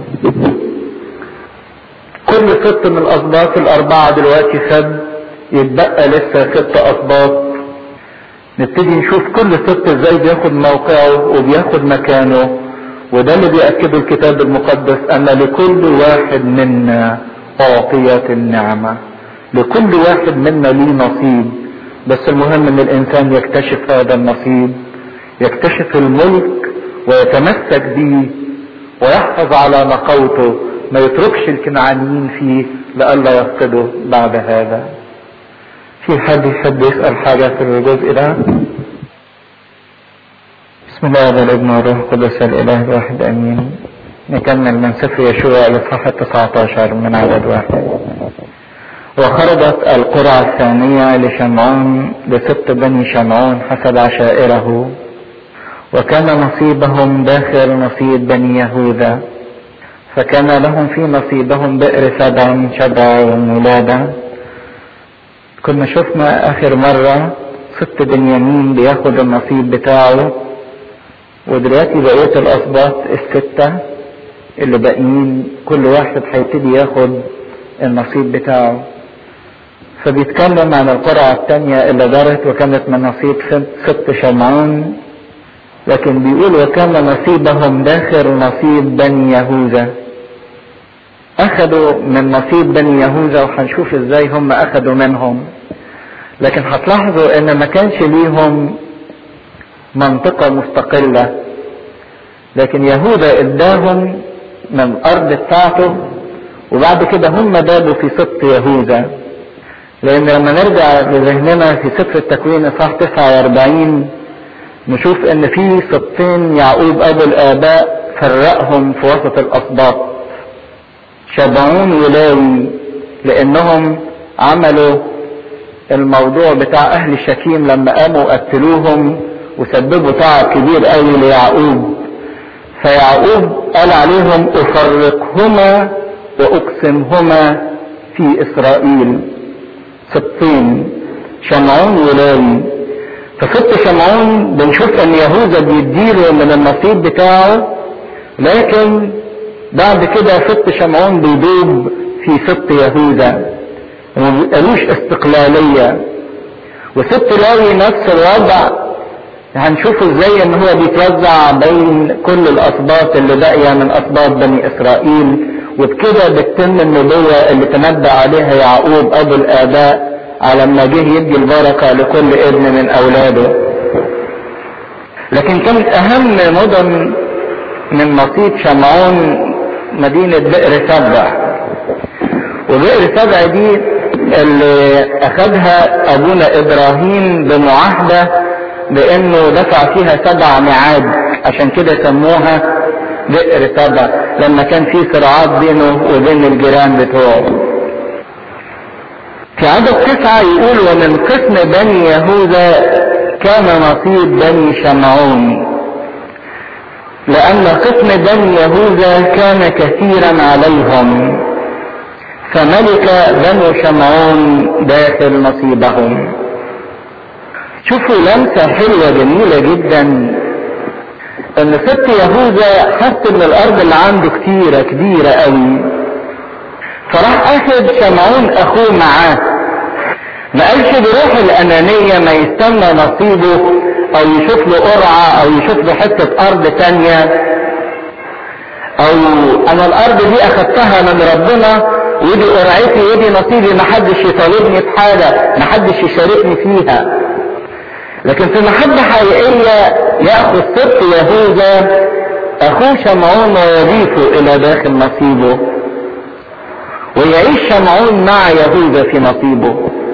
كل ست من الأسباط الأربعة دلوقتي خد يتبقى لسه ست أسباط نبتدي نشوف كل ست ازاي بياخد موقعه وبياخد مكانه وده اللي بيأكده الكتاب المقدس أن لكل واحد منا أعطيت النعمة لكل واحد منا ليه نصيب بس المهم ان الانسان يكتشف هذا النصيب يكتشف الملك ويتمسك به ويحفظ على نقوته ما يتركش الكنعانيين فيه لئلا يفقده بعد هذا في حد يحب يسأل حاجة في الجزء ده بسم الله والابن والروح القدس الاله الواحد امين نكمل من سفر يشوع الاصحاح 19 من عدد واحد وخرجت القرعة الثانية لشمعون لسبط بني شمعون حسب عشائره وكان نصيبهم داخل نصيب بني يهوذا فكان لهم في نصيبهم بئر سبع شبع وولادة كنا شفنا اخر مرة ست بنيامين بياخد النصيب بتاعه ودلوقتي بقية الاسباط الستة اللي باقيين كل واحد هيبتدي ياخد النصيب بتاعه فبيتكلم عن القرعة الثانية اللي دارت وكانت من نصيب ست شمعون لكن بيقول وكان نصيبهم داخل نصيب بني يهوذا اخذوا من نصيب بني يهوذا وهنشوف ازاي هم اخذوا منهم لكن هتلاحظوا ان ما كانش ليهم منطقة مستقلة لكن يهوذا اداهم من الارض بتاعته وبعد كده هم بابوا في سبط يهوذا لان لما نرجع لذهننا في سفر التكوين اصحاح 49 نشوف ان في سبطين يعقوب ابو الاباء فرقهم في وسط الاسباط شبعون ولاوي لانهم عملوا الموضوع بتاع اهل شكيم لما قاموا قتلوهم وسببوا تعب كبير قوي ليعقوب فيعقوب قال عليهم افرقهما واقسمهما في اسرائيل سبطين شمعون ولاوي فست شمعون بنشوف ان يهوذا بيديله من النصيب بتاعه لكن بعد كده ست شمعون بيدوب في ست يهوذا وما بيبقالوش استقلالية وست لاوي نفس الوضع هنشوف ازاي ان هو بيتوزع بين كل الاسباط اللي باقية من اسباط بني اسرائيل وبكده بتتم النبوة اللي تنبأ عليها يعقوب ابو الاباء على ما جه يدي البركة لكل ابن من اولاده لكن كانت اهم مدن من نصيب شمعون مدينة بئر سبع وبئر سبع دي اللي اخذها ابونا ابراهيم بمعاهدة بانه دفع فيها سبع معاد عشان كده سموها بئر سبع لما كان في صراعات بينه وبين الجيران بتوعه في عدد تسعة يقول ومن قسم بني يهوذا كان نصيب بني شمعون لأن قسم بني يهوذا كان كثيرا عليهم فملك بنو شمعون داخل نصيبهم شوفوا لمسة حلوة جميلة جدا ان ست يهوذا حس ان الارض اللي عنده كتيرة كبيرة قوي فراح اخد شمعون اخوه معاه ما قالش بروح الانانية ما يستنى نصيبه او يشوف له قرعة او يشوف له حتة ارض تانية او انا الارض دي اخدتها من ربنا ودي قرعتي ودي نصيبي محدش يطالبني بحاجة محدش يشاركني فيها لكن في محبة حقيقية يأخذ سبط يهوذا اخوه شمعون ويضيفه الى داخل نصيبه ويعيش شمعون مع يهوذا في نصيبه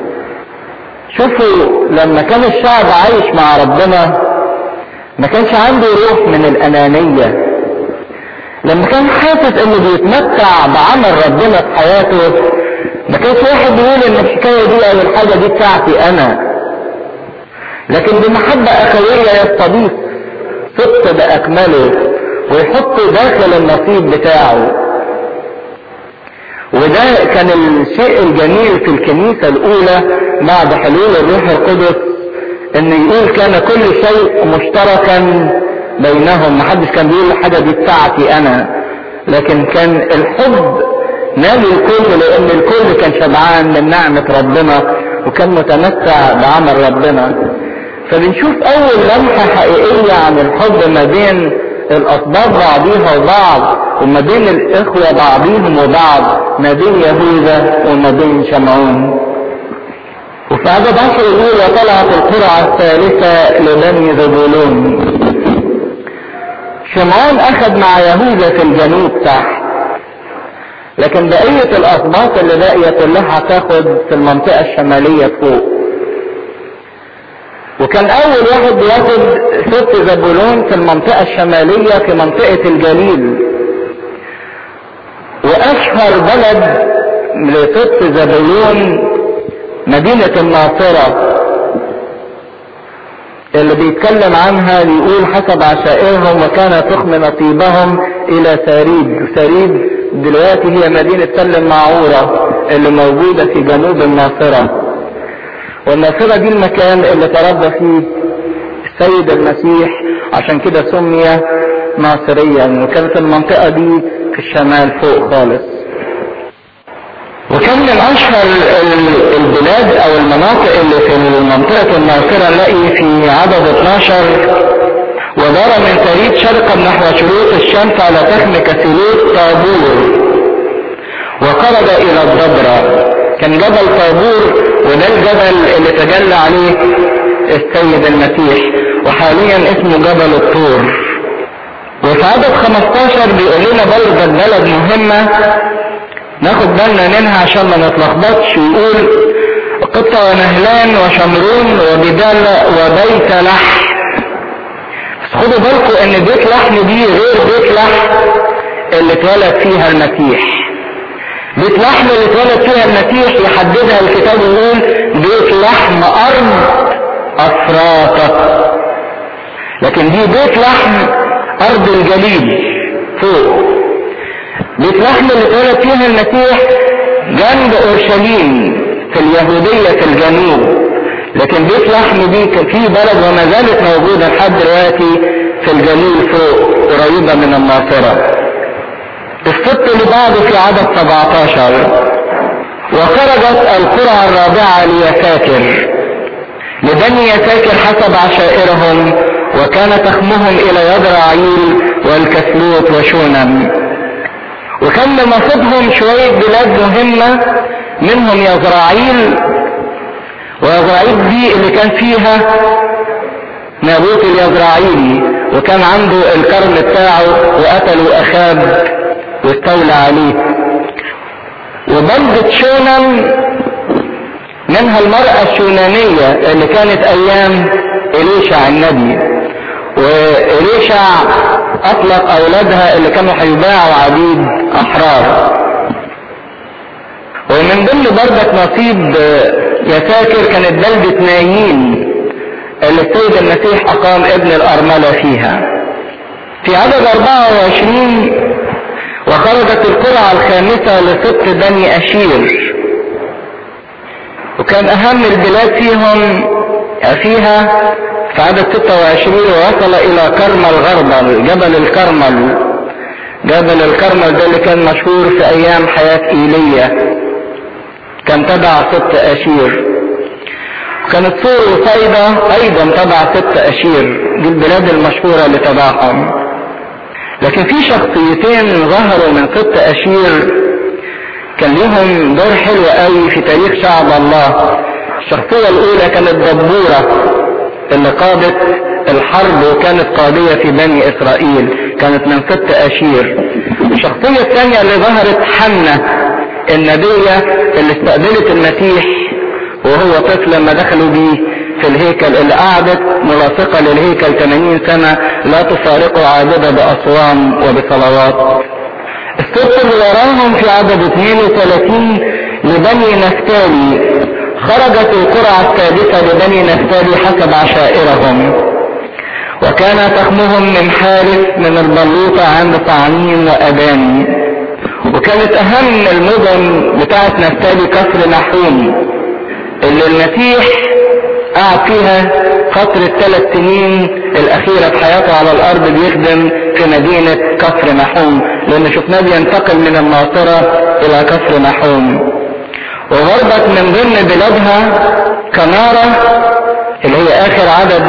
شوفوا لما كان الشعب عايش مع ربنا ما كانش عنده روح من الانانية لما كان حاسس انه بيتمتع بعمل ربنا في حياته ما كانش واحد بيقول ان الحكاية دي او الحاجة دي بتاعتي انا لكن بمحبة اخوية يستضيف سبط باكمله ويحطه داخل النصيب بتاعه وده كان الشيء الجميل في الكنيسة الأولى بعد حلول الروح القدس إن يقول كان كل شيء مشتركا بينهم محدش كان بيقول الحاجة دي بتاعتي أنا لكن كان الحب نال الكل لأن الكل كان شبعان من نعمة ربنا وكان متمتع بعمل ربنا فبنشوف أول لمحة حقيقية عن الحب ما بين الأسباط بعضيها وبعض وما بين الإخوة بعضيهم وبعض ما بين يهوذا وما بين شمعون وفي عدد عشر يقول وطلعت القرعة الثالثة لبني زبولون شمعون أخذ مع يهوذا في الجنوب تحت لكن بقية الأسباط اللي باقية كلها هتاخد في المنطقة الشمالية فوق وكان أول واحد بياخد ست زبولون في المنطقة الشمالية في منطقة الجليل وأشهر بلد لست زبولون مدينة الناصرة اللي بيتكلم عنها بيقول حسب عشائرهم وكان تخم نصيبهم الى ساريد ساريد دلوقتي هي مدينة تل المعورة اللي موجودة في جنوب الناصرة والناصرة دي المكان اللي تربى فيه السيد المسيح عشان كده سمي ناصريا وكانت المنطقة دي في الشمال فوق خالص وكان من اشهر البلاد او المناطق اللي في منطقة الناصرة نلاقي في عدد 12 ودار من تريد شرقا نحو شروق الشمس على تخم كسلوت طابور وخرج الى الضبرة كان جبل طابور وده الجبل اللي تجلى عليه السيد المسيح وحاليا اسمه جبل الطور وفي عدد 15 بيقول لنا برضه بلد مهمة ناخد بالنا منها عشان ما نتلخبطش ويقول قطة ونهلان وشمرون وبدال وبيت لحم بس خدوا بالكم ان بيت لحم دي غير بيت لحم اللي اتولد فيها المسيح بيت لحم اللي اتولد فيها المسيح يحددها الكتاب يقول بيت لحم ارض افراطة لكن دي بيت لحم ارض الجليل فوق بيت لحم اللي اتولد فيها المسيح جنب اورشليم في اليهودية في الجنوب لكن بيت لحم دي كان في بلد وما زالت موجودة لحد دلوقتي في الجليل فوق قريبة من الناصرة الست اللي بعده في عدد 17 وخرجت القرعة الرابعة ليساكر لبني يساكر حسب عشائرهم وكان تخمهم الى يدرعيل والكسلوت وشونم وكان لنصيبهم شوية بلاد مهمة منهم يزرعيل ويزرعيل دي اللي كان فيها نابوت اليزرعيلي وكان عنده الكرم بتاعه وقتلوا اخاب واستولى عليه وبلدة شونم منها المرأة الشونانية اللي كانت ايام اليشع النبي وإليشع أطلق أولادها اللي كانوا هيباعوا عبيد أحرار ومن ضمن بردك نصيب يساكر كانت بلدة نايين اللي السيد المسيح أقام ابن الأرملة فيها في عدد 24 وخرجت القرعة الخامسة لست بني أشير وكان أهم البلاد فيهم فيها في عدد 26 ووصل الى كرمل غربل جبل الكرمل جبل الكرمل ده اللي كان مشهور في ايام حياة ايليا كان تبع ست اشير كانت سور وصيدا ايضا تبع ست اشير دي البلاد المشهورة اللي تبعهم لكن في شخصيتين ظهروا من ست اشير كان لهم دور حلو قوي في تاريخ شعب الله الشخصية الاولى كانت دبورة اللي قادت الحرب وكانت قاضية في بني اسرائيل كانت من ست اشير الشخصية الثانية اللي ظهرت حنة النبية اللي استقبلت المسيح وهو طفل لما دخلوا بيه في الهيكل اللي قعدت ملاصقة للهيكل 80 سنة لا تفارقه عابدة بأصوام وبصلوات الست اللي وراهم في عدد 32 لبني نفتالي خرجت القرعة السادسة لبني نفتالي حسب عشائرهم وكان تخمهم من حارس من البلوطة عند طعنين وأباني وكانت اهم المدن بتاعت نفتالي كفر نحوم اللي المسيح قعد فيها فترة ثلاث سنين الأخيرة في حياته على الأرض بيخدم في مدينة كفر نحوم لأن شفناه بينتقل من الناصرة إلى كفر نحوم وغربت من ضمن بلادها كنارة اللي هي آخر عدد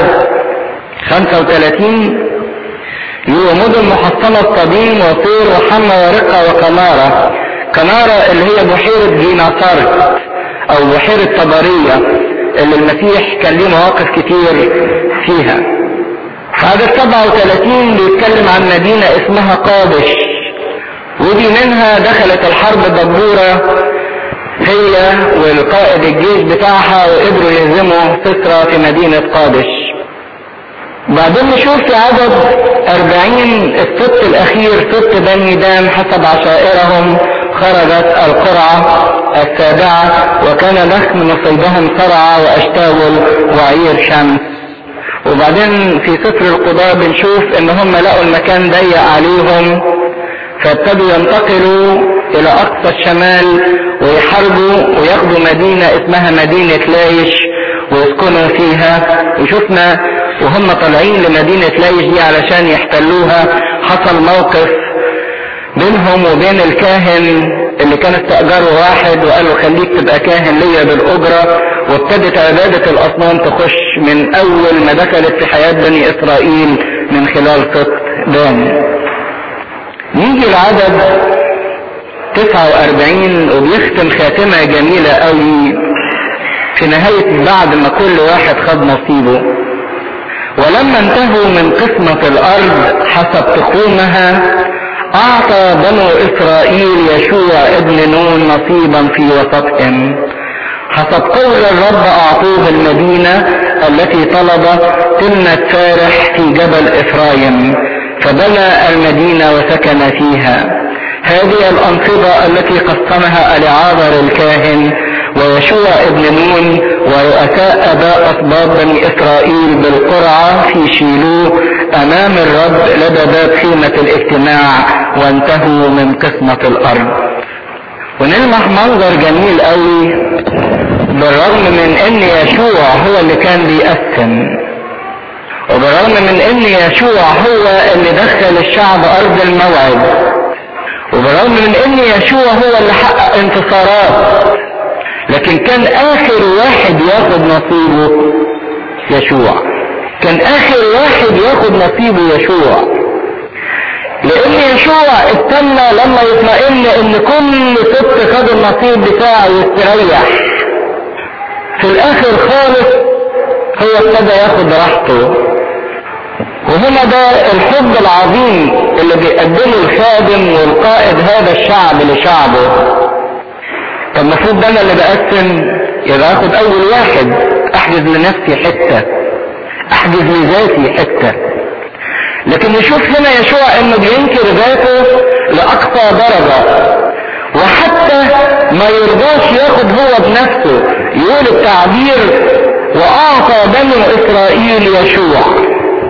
35 هي مدن محصنة الصديم وطير وحمى ورقة وكنارة كنارة اللي هي بحيرة جيناصارت أو بحيرة طبرية اللي المسيح كان ليه مواقف كتير فيها في عدد 37 بيتكلم عن مدينة اسمها قادش ودي منها دخلت الحرب الدبورة هي والقائد الجيش بتاعها وقدروا يهزموا سسرة في مدينة قادش بعدين نشوف في عدد 40 السبت الاخير سبت بني دان حسب عشائرهم خرجت القرعة السابعة وكان لحم نصيبهم صرعى واشتاول وعير شمس وبعدين في سفر القضاء بنشوف ان هم لقوا المكان ضيق عليهم فابتدوا ينتقلوا الى اقصى الشمال ويحاربوا وياخدوا مدينة اسمها مدينة لايش ويسكنوا فيها وشفنا وهم طالعين لمدينة لايش دي علشان يحتلوها حصل موقف بينهم وبين الكاهن اللي كان استأجره واحد وقال له خليك تبقى كاهن ليا بالأجرة وابتدت عبادة الأصنام تخش من أول ما دخلت في حياة بني إسرائيل من خلال سقط دان. نيجي العدد 49 وبيختم خاتمة جميلة قوي في نهاية بعد ما كل واحد خد نصيبه ولما انتهوا من قسمة الأرض حسب تقويمها أعطى بنو إسرائيل يشوع ابن نون نصيبا في وسطهم حسب قول الرب أعطوه المدينة التي طلب تمنة فارح في جبل إفرايم فبنى المدينة وسكن فيها هذه الأنصبة التي قسمها العاذر الكاهن ويشوع ابن نون ورؤساء اباء اسباط بني اسرائيل بالقرعة في شيلوه امام الرب لدى باب خيمة الاجتماع وانتهوا من قسمة الارض ونلمح منظر جميل قوي بالرغم من ان يشوع هو اللي كان بيقسم وبالرغم من ان يشوع هو اللي دخل الشعب ارض الموعد وبالرغم من ان يشوع هو اللي حقق انتصارات لكن كان اخر واحد ياخد نصيبه يشوع كان اخر واحد ياخد نصيبه يشوع لان يشوع استنى لما يطمئن ان كل ست خد النصيب بتاعه يستريح في الاخر خالص هو ابتدى ياخد راحته وهنا ده الحب العظيم اللي بيقدمه الخادم والقائد هذا الشعب لشعبه طب المفروض ده انا اللي بقسم يبقى اخد اول واحد احجز لنفسي حته احجز لذاتي حته لكن نشوف هنا يشوع انه بينكر ذاته لاقصى درجه وحتى ما يرضاش ياخد هو بنفسه يقول التعبير واعطى بنو اسرائيل يشوع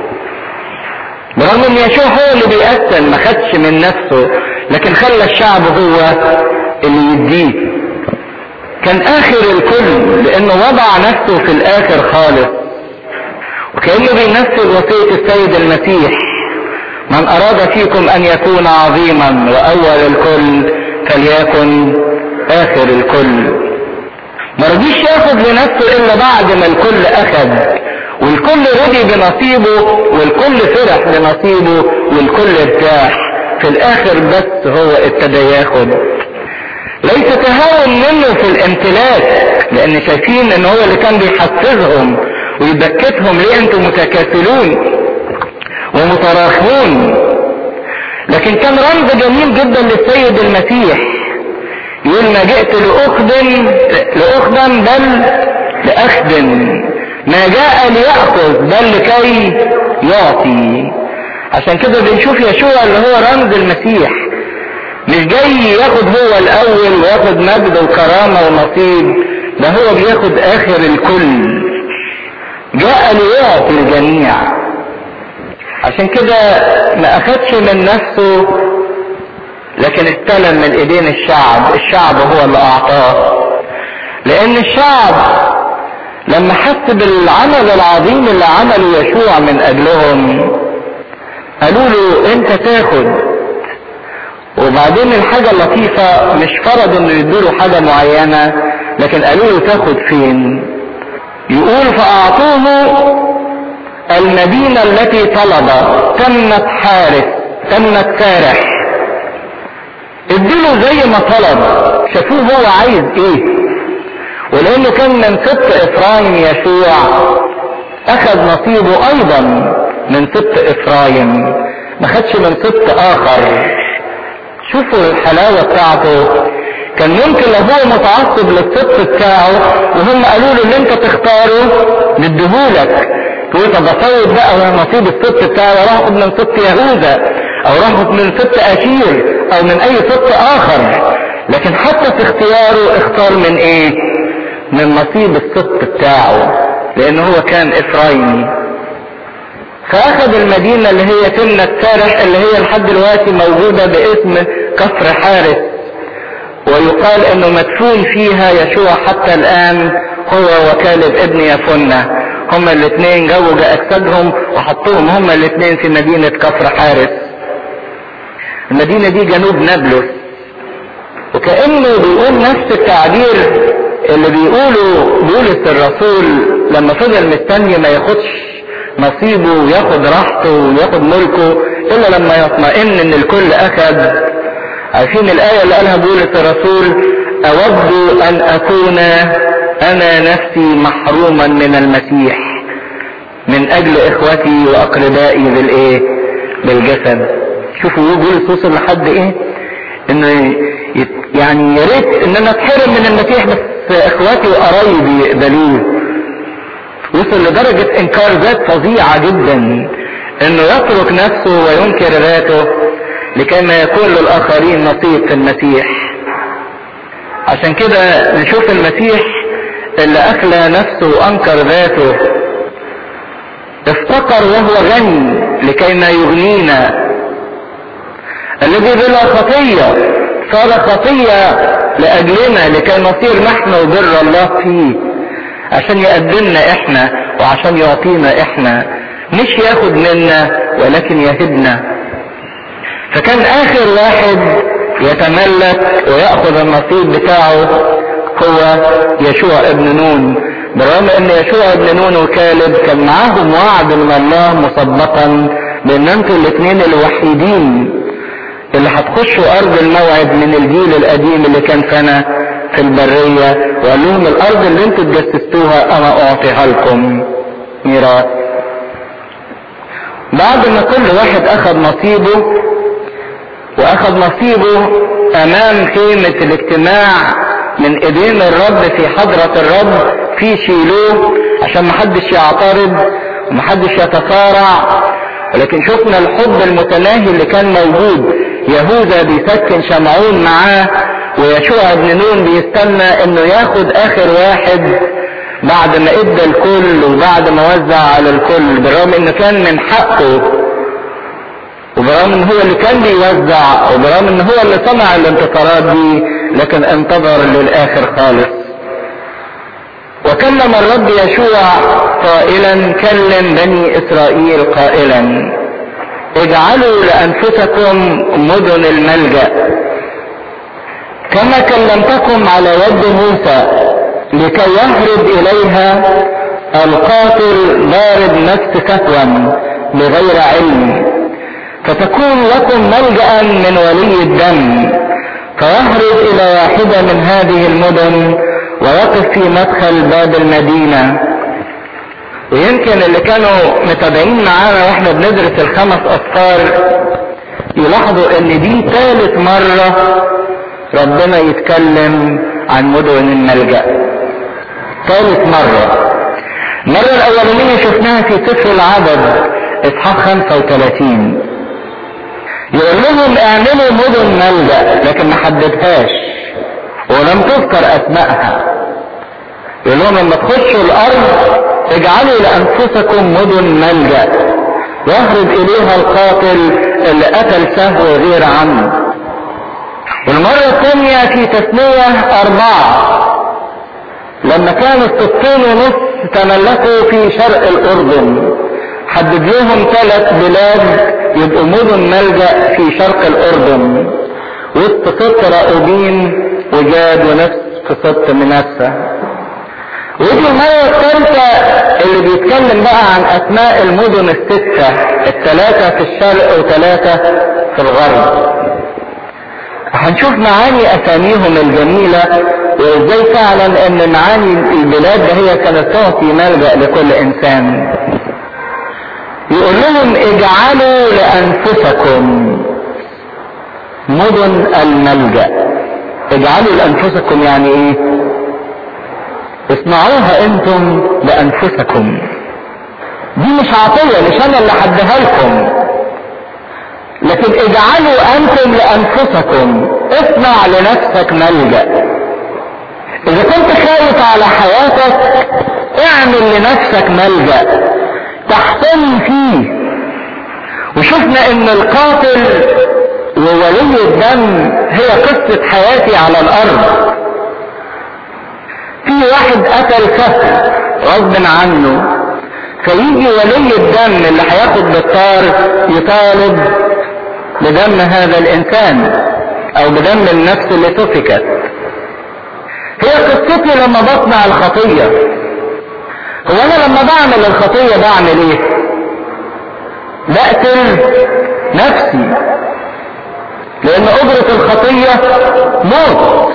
برغم ان يشوع هو اللي بيقسم ما خدش من نفسه لكن خلى الشعب هو اللي يديه كان اخر الكل لانه وضع نفسه في الاخر خالص وكانه بينفذ وصيه السيد المسيح من اراد فيكم ان يكون عظيما واول الكل فليكن اخر الكل ما رضيش ياخد لنفسه الا بعد ما الكل اخذ والكل رضي بنصيبه والكل فرح بنصيبه والكل ارتاح في الاخر بس هو ابتدى ياخد ليس تهاون منه في الامتلاك لان شايفين ان هو اللي كان بيحفزهم ويبكتهم ليه انتم متكاسلون ومتراخون لكن كان رمز جميل جدا للسيد المسيح يقول ما جئت لأخدم لأخدم بل لأخدم ما جاء ليأخذ بل لكي يعطي عشان كده بنشوف يشوع اللي هو رمز المسيح مش جاي ياخد هو الاول وياخد مجد وكرامة ونصيب ده هو بياخد اخر الكل جاء ليعطي الجميع عشان كده ما اخدش من نفسه لكن استلم من ايدين الشعب الشعب هو اللي اعطاه لان الشعب لما حس بالعمل العظيم اللي عمله يشوع من اجلهم قالوا له انت تاخد وبعدين الحاجة اللطيفة مش فرض انه يدوله حاجة معينة لكن قالوا له تاخد فين يقول فاعطوه المدينة التي طلب تمت حارس تمت سارح اديله زي ما طلب شافوه هو عايز ايه ولانه كان من سبط افرايم يشوع اخذ نصيبه ايضا من سبط افرايم ما خدش من سبط اخر شوفوا الحلاوه بتاعته كان ممكن لو هو متعصب للسبط بتاعه وهم قالوا له اللي انت تختاره نديهولك تقول طب افوت بقى نصيب السبط بتاعي واروح اخد من سبط يهوذا او راح من سبط اشير او من اي سبط اخر لكن حتى في اختياره اختار من ايه من نصيب السبط بتاعه لان هو كان افرايمي فاخذ المدينة اللي هي تمنة سارح اللي هي لحد دلوقتي موجودة باسم كفر حارس ويقال انه مدفون فيها يشوع حتى الان هو وكالب ابن يفنة هما الاثنين جوج اجسادهم وحطوهم هما الاثنين في مدينة كفر حارس المدينة دي جنوب نابلس وكأنه بيقول نفس التعبير اللي بيقوله بولس الرسول لما فضل مستني ما ياخدش نصيبه وياخد راحته وياخد ملكه الا لما يطمئن ان الكل اخذ عارفين الايه اللي قالها بولس الرسول اود ان اكون انا نفسي محروما من المسيح من اجل اخوتي واقربائي بالايه بالجسد شوفوا بولس وصل لحد ايه انه يعني يا ريت ان انا اتحرم من المسيح بس اخواتي وقرايبي يقبلوه وصل لدرجة انكار ذات فظيعة جدا انه يترك نفسه وينكر ذاته لكي ما يكون للاخرين نصيب في المسيح عشان كده نشوف المسيح اللي اخلى نفسه وانكر ذاته افتقر وهو غني لكي ما يغنينا الذي بلا خطية صار خطية لأجلنا لكي نصير نحن بر الله فيه عشان يقدمنا احنا وعشان يعطينا احنا مش ياخد منا ولكن يهبنا فكان اخر واحد يتملك ويأخذ النصيب بتاعه هو يشوع ابن نون بالرغم ان يشوع ابن نون وكالب كان معاهم وعد من الله مسبقا بان انتوا الاثنين الوحيدين اللي هتخشوا ارض الموعد من الجيل القديم اللي كان سنة في البرية وقال لهم الارض اللي انتوا اتجسستوها انا اعطيها لكم ميراث بعد ما كل واحد اخذ نصيبه واخذ نصيبه امام خيمة الاجتماع من ايدين الرب في حضرة الرب في شيلوه عشان محدش يعترض ومحدش يتصارع ولكن شفنا الحب المتناهي اللي كان موجود يهوذا بيسكن شمعون معاه ويشوع بن نون بيستنى انه ياخد اخر واحد بعد ما ادى الكل وبعد ما وزع على الكل بالرغم انه كان من حقه وبرغم ان هو اللي كان بيوزع وبرغم ان هو اللي صنع الانتصارات دي لكن انتظر للاخر خالص وكلم الرب يشوع قائلا كلم بني اسرائيل قائلا اجعلوا لانفسكم مدن الملجا كما كلمتكم على يد موسى لكي يهرب اليها القاتل ضارب نفس كتوا بغير علم فتكون لكم ملجا من ولي الدم فيهرب الى واحده من هذه المدن ويقف في مدخل باب المدينه ويمكن اللي كانوا متابعين معانا واحنا بندرس الخمس اسفار يلاحظوا ان دي ثالث مرة ربنا يتكلم عن مدن الملجأ ثالث مرة المرة الاولانية شفناها في سفر العدد اصحاح 35 يقول لهم اعملوا مدن ملجأ لكن ما حددهاش ولم تذكر اسمائها يقول لهم لما تخشوا الارض اجعلوا لانفسكم مدن ملجا يهرب اليها القاتل اللي قتل سهو غير عمد والمرة الثانية في تثنية أربعة لما كان الستين ونص تملكوا في شرق الأردن حدد لهم ثلاث بلاد يبقوا مدن ملجأ في شرق الأردن وسط ست راؤوبين وجاد ونفس في ست منسى ودي المرة الثالثة اللي بيتكلم بقى عن أسماء المدن الستة الثلاثة في الشرق وثلاثة في الغرب هنشوف معاني أساميهم الجميلة وإزاي فعلا إن معاني البلاد ده هي كانت تعطي ملجأ لكل إنسان يقول لهم اجعلوا لأنفسكم مدن الملجأ اجعلوا لأنفسكم يعني ايه اصنعوها انتم لأنفسكم دي مش عطية مش انا اللي حدها لكم لكن اجعلوا انتم لأنفسكم اصنع لنفسك ملجأ اذا كنت خايف على حياتك اعمل لنفسك ملجأ تحتمي فيه وشفنا ان القاتل وولي الدم هي قصة حياتي على الارض في واحد قتل كفر غصب عنه فيجي ولي الدم اللي هياخد بالطار يطالب بدم هذا الانسان او بدم النفس اللي سفكت هي قصتي لما بصنع الخطيه هو انا لما بعمل الخطية بعمل ايه بقتل نفسي لان اجرة الخطية موت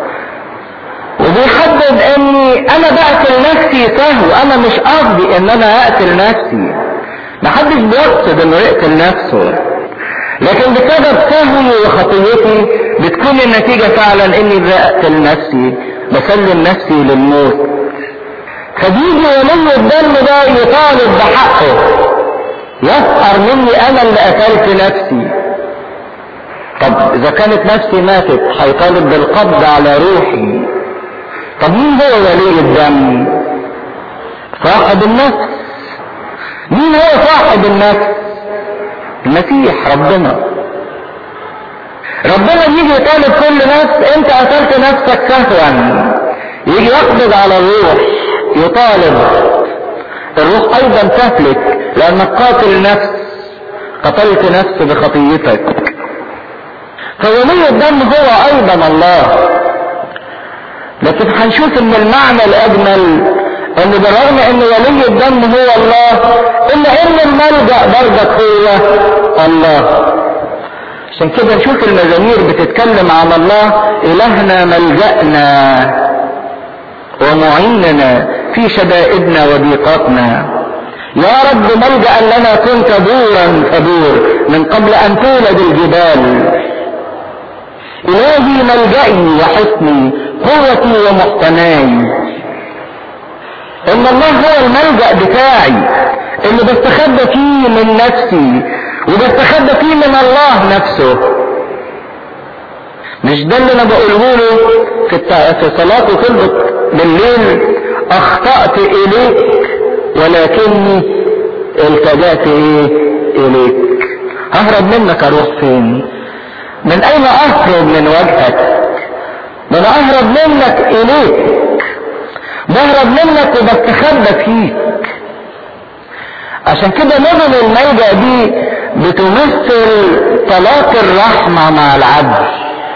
وبيحدد اني انا بقتل نفسي سهو انا مش قصدي ان انا اقتل نفسي محدش بيقصد انه يقتل نفسه لكن بسبب سهوي وخطيتي بتكون النتيجة فعلا اني بقتل نفسي بسلم نفسي للموت فبيجي ولي الدم ده يطالب بحقه يسأر مني انا اللي قتلت نفسي طب اذا كانت نفسي ماتت هيطالب بالقبض على روحي طب مين هو ولي الدم صاحب النفس مين هو صاحب النفس المسيح ربنا ربنا يجي يطالب كل نفس انت قتلت نفسك سهوا يجي يقبض على الروح يطالب الروح ايضا تهلك لانك قاتل نفس قتلت نفس بخطيتك فولي الدم هو ايضا الله لكن هنشوف ان المعنى الاجمل ان بالرغم ان ولي الدم هو الله الا ان الملجأ برضك هو الله عشان كده نشوف المزامير بتتكلم عن الله الهنا ملجأنا ومعيننا في شدائدنا وضيقاتنا يا رب ملجأ لنا كنت دورا فدور من قبل ان تولد الجبال الهي ملجئي وحصني قوتي ومحتماي ان الله هو الملجأ بتاعي اللي بستخبى فيه من نفسي وبستخبى فيه من الله نفسه مش ده اللي انا بقوله له في في صلاة وطلبة بالليل اخطأت اليك ولكني التجأت ايه اليك ههرب منك اروح فين من اين اهرب من وجهك ده انا اهرب منك اليك بهرب منك وبستخبى فيك عشان كده مدن الملجأ دي بتمثل طلاق الرحمة مع العدل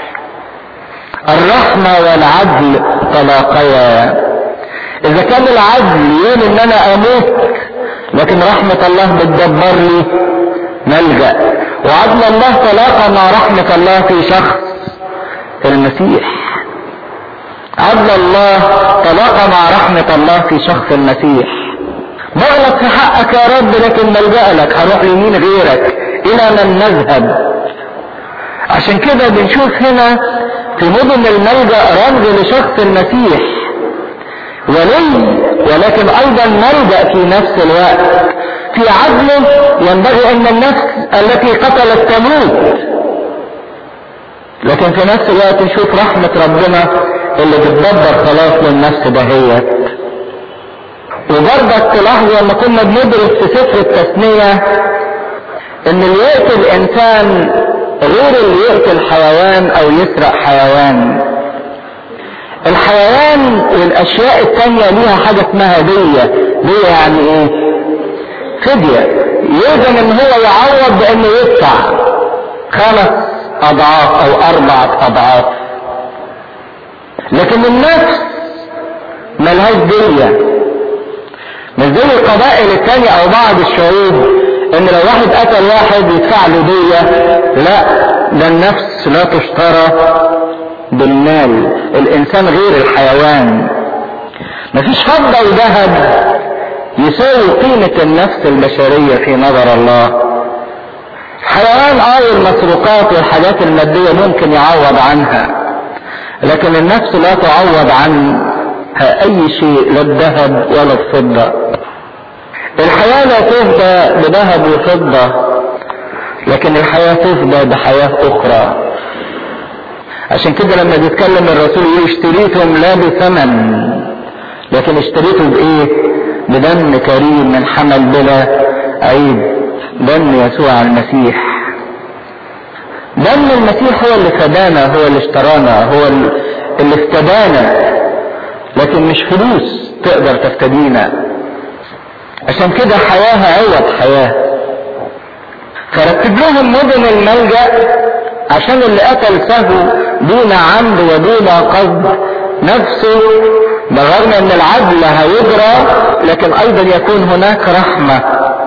الرحمة والعدل تلاقيا اذا كان العدل يقول ان انا اموت لكن رحمة الله بتدبر لي ملجأ وعدل الله تلاقى مع رحمة الله في شخص المسيح عدل الله تلاقى مع رحمة الله في شخص المسيح بغلط في حقك يا رب لكن ملجأ لك هروح لمين غيرك الى من نذهب عشان كده بنشوف هنا في مدن الملجأ رمز لشخص المسيح ولي ولكن ايضا ملجأ في نفس الوقت في عدله ينبغي ان النفس التي قتلت تموت لكن في نفس الوقت نشوف رحمة ربنا اللي بتدبر خلاص للنفس دهيت وبرضك تلاحظوا لما كنا بندرس في سفر التثنية ان اللي يقتل انسان غير اللي يقتل حيوان او يسرق حيوان الحيوان والاشياء التانية ليها حاجة اسمها دية دية يعني ايه فدية يلزم ان هو يعوض بانه يدفع خمس اضعاف او اربعة اضعاف لكن النفس ملهاش دية مش زي القبائل التانية او بعض الشعوب ان لو واحد قتل واحد يدفع له دية لا ده النفس لا تشترى بالمال الانسان غير الحيوان مفيش فضة وذهب يساوي قيمة النفس البشرية في نظر الله حيوان اه المسروقات والحاجات المادية ممكن يعوض عنها لكن النفس لا تعوض عنها اي شيء لا الذهب ولا الفضة الحياة لا تفدى بذهب وفضة لكن الحياة تفدى بحياة اخرى عشان كده لما بيتكلم الرسول يقول اشتريتم لا بثمن لكن اشتريته بايه بدم كريم من حمل بلا عيب دم يسوع المسيح دم المسيح هو اللي فدانا هو اللي اشترانا هو اللي افتدانا لكن مش فلوس تقدر تفتدينا عشان كده حياها عوض حياة فرتب لهم مدن الملجأ عشان اللي قتل سهو دون عمد ودون قصد نفسه بالرغم ان العدل هيجرى لكن ايضا يكون هناك رحمة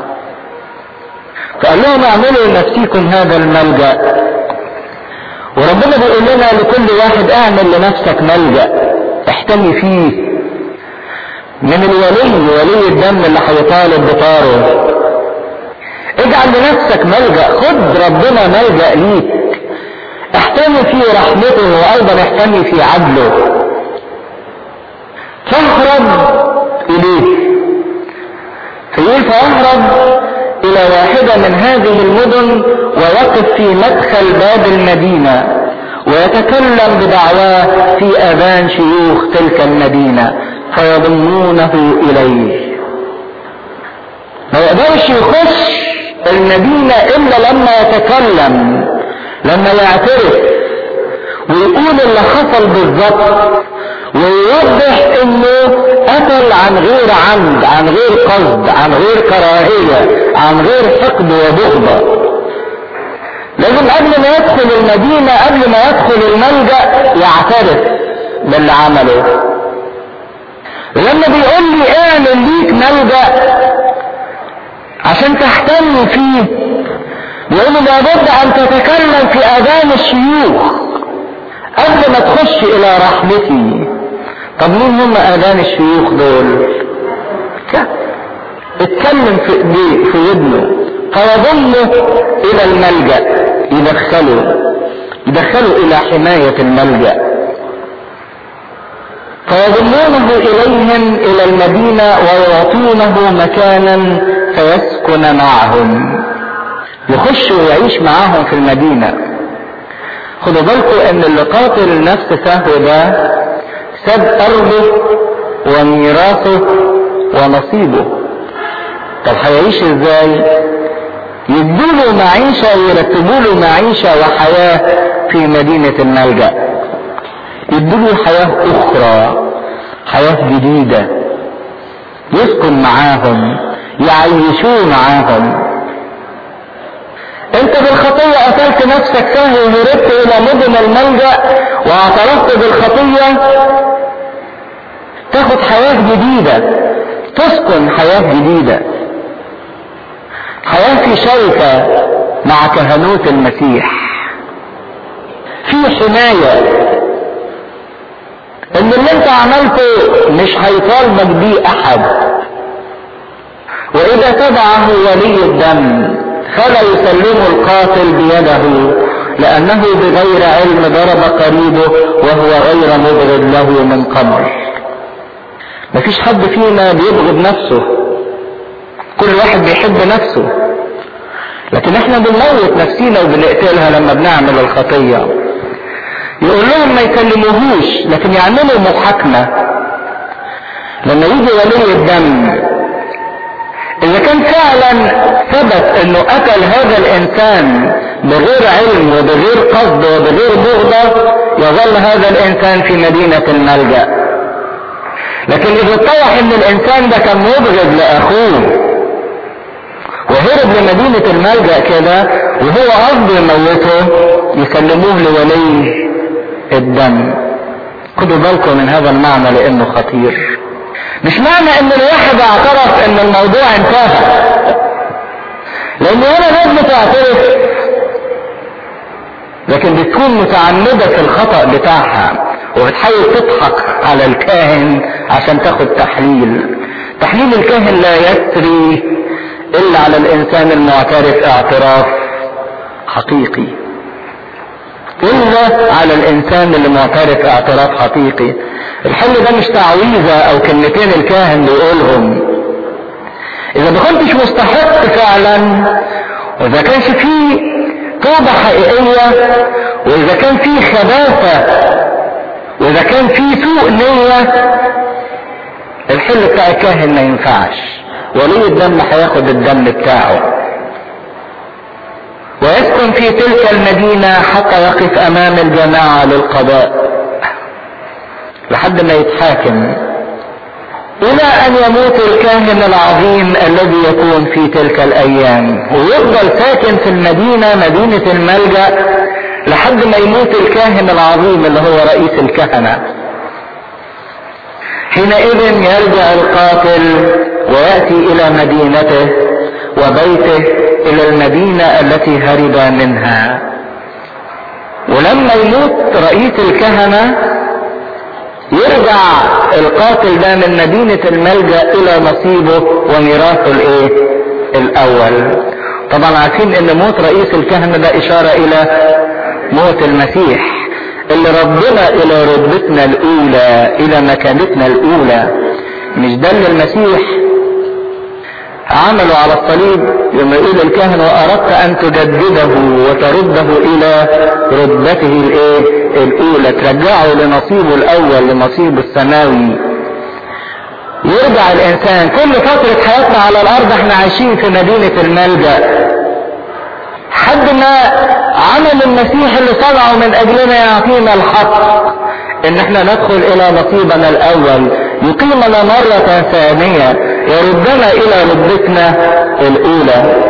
فقال لهم اعملوا لنفسيكم هذا الملجأ وربنا بيقول لنا لكل واحد اعمل لنفسك ملجأ احتمي فيه من الولي ولي الدم اللي هيطالب بطاره اجعل لنفسك ملجأ خد ربنا ملجأ ليك احتمي في رحمته وايضا احتمي في عدله فاهرب اليه فيقول فاهرب الى واحدة من هذه المدن ويقف في مدخل باب المدينة ويتكلم بدعواه في اذان شيوخ تلك المدينة فيضمونه اليه ما يقدرش يخش المدينة الا لما يتكلم لما يعترف ويقول اللي حصل بالظبط ويوضح انه قتل عن غير عمد عن غير قصد عن غير كراهية عن غير حقد وبغضة لازم قبل ما يدخل المدينة قبل ما يدخل الملجأ يعترف باللي عمله لما بيقول لي اعمل ليك ملجأ عشان تحتمي فيه يقول لابد ان تتكلم في اذان الشيوخ قبل ما تخش الى رحمتي طب مين هم اذان الشيوخ دول اتكلم في ايديه في ودنه فيضمه الى الملجأ يدخله يدخله الى حماية الملجأ فيضمونه اليهم الى المدينة ويعطونه مكانا فيسكن معهم يخش ويعيش معاهم في المدينة خدوا بالكم ان اللي قاتل نفس سهو ده ساب ارضه وميراثه ونصيبه طب هيعيش ازاي يدوله معيشة ويرتبوا له معيشة وحياة في مدينة الملجأ يدوله حياة اخرى حياة جديدة يسكن معاهم يعيشوه معاهم انت بالخطية قتلت نفسك سهل وهربت الى مدن الملجأ واعترفت بالخطية تاخد حياة جديدة تسكن حياة جديدة حياة في شركة مع كهنوت المسيح في حماية ان اللي انت عملته مش هيطالبك بيه احد واذا تبعه ولي الدم فلا يسلم القاتل بيده لانه بغير علم ضرب قريبه وهو غير مبغض له من قبل مفيش حد فينا بيبغض نفسه كل واحد بيحب نفسه لكن احنا بنموت نفسينا وبنقتلها لما بنعمل الخطية يقول لهم ما يكلموهوش لكن يعملوا محاكمة لما يجي ولي الدم اذا كان فعلا ثبت انه قتل هذا الانسان بغير علم وبغير قصد وبغير بغضة يظل هذا الانسان في مدينة الملجأ لكن اذا اتضح ان الانسان ده كان مبغض لاخوه وهرب لمدينة الملجأ كده وهو قصده يموته يسلموه لولي الدم خدوا بالكم من هذا المعنى لانه خطير مش معنى ان الواحد اعترف ان الموضوع انتهى لان هنا ناس بتعترف لكن بتكون متعمدة في الخطأ بتاعها وبتحاول تضحك على الكاهن عشان تاخد تحليل تحليل الكاهن لا يسري الا على الانسان المعترف اعتراف حقيقي الا على الانسان اللي معترف اعتراف حقيقي الحل ده مش تعويذة او كلمتين الكاهن بيقولهم اذا ما كنتش مستحق فعلا واذا كانش فيه توبة حقيقية واذا كان فيه خباثة واذا كان فيه سوء نية الحل بتاع الكاهن ما ينفعش ولي الدم هياخد الدم بتاعه ويسكن في تلك المدينة حتى يقف امام الجماعة للقضاء لحد ما يتحاكم الى ان يموت الكاهن العظيم الذي يكون في تلك الايام ويفضل ساكن في المدينة مدينة الملجأ لحد ما يموت الكاهن العظيم اللي هو رئيس الكهنة حينئذ يرجع القاتل ويأتي الى مدينته وبيته الى المدينة التي هرب منها ولما يموت رئيس الكهنة يرجع القاتل ده من مدينة الملجأ الى نصيبه وميراثه الايه الاول طبعا عارفين ان موت رئيس الكهنة ده اشارة الى موت المسيح اللي ربنا الى رتبتنا الاولى الى مكانتنا الاولى مش ده اللي المسيح عملوا على الصليب لما يقول الكاهن واردت ان تجدده وترده الى رتبته الايه الاولى ترجعه لنصيبه الاول لنصيبه السماوي يرجع الانسان كل فترة حياتنا على الارض احنا عايشين في مدينة الملجأ حد ما عمل المسيح اللي صنعه من اجلنا يعطينا الحق ان احنا ندخل الى نصيبنا الاول يقيمنا مرة ثانية يردنا الى رتبتنا الاولى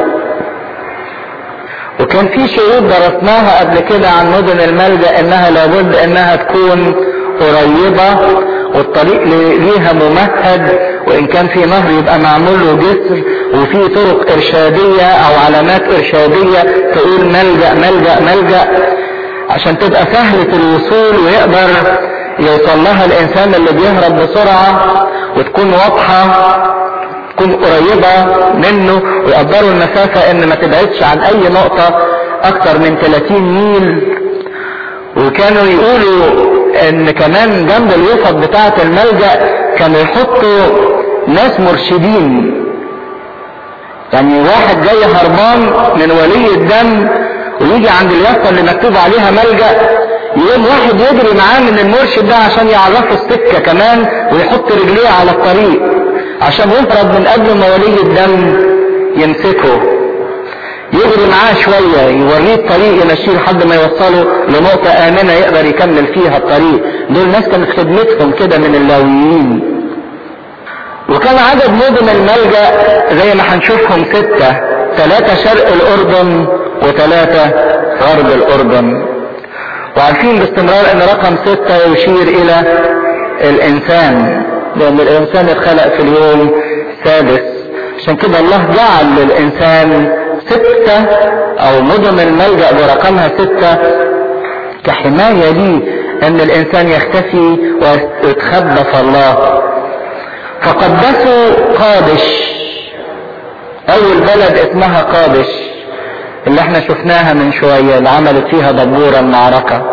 وكان في شروط درسناها قبل كده عن مدن الملجأ انها لابد انها تكون قريبة والطريق ليها ممهد وان كان في نهر يبقى معمول له جسر وفي طرق ارشادية او علامات ارشادية تقول ملجأ ملجأ ملجأ عشان تبقى سهلة الوصول ويقدر يوصل لها الانسان اللي بيهرب بسرعة وتكون واضحة تكون قريبة منه ويقدروا المسافة ان ما تبعدش عن اي نقطة اكتر من 30 ميل وكانوا يقولوا ان كمان جنب الوسط بتاعة الملجأ كانوا يحطوا ناس مرشدين يعني واحد جاي هربان من ولي الدم ويجي عند اليافطة اللي مكتوب عليها ملجأ يقوم واحد يجري معاه من المرشد ده عشان يعرفه السكة كمان ويحط رجليه على الطريق عشان يهرب من قبل ما ولي الدم يمسكه يجري معاه شوية يوريه الطريق يمشيه لحد ما يوصله لنقطة آمنة يقدر يكمل فيها الطريق دول ناس كانت خدمتهم كده من اللاويين وكان عدد مدن الملجأ زي ما هنشوفهم ستة ثلاثة شرق الأردن وثلاثة غرب الأردن وعارفين باستمرار ان رقم ستة يشير الى الانسان لان الانسان اتخلق في اليوم السادس عشان كده الله جعل للانسان ستة او مدن الملجأ برقمها ستة كحماية ليه ان الانسان يختفي ويتخبى في الله فقدسوا قادش اول بلد اسمها قادش اللي احنا شفناها من شوية اللي عملت فيها دبورة المعركة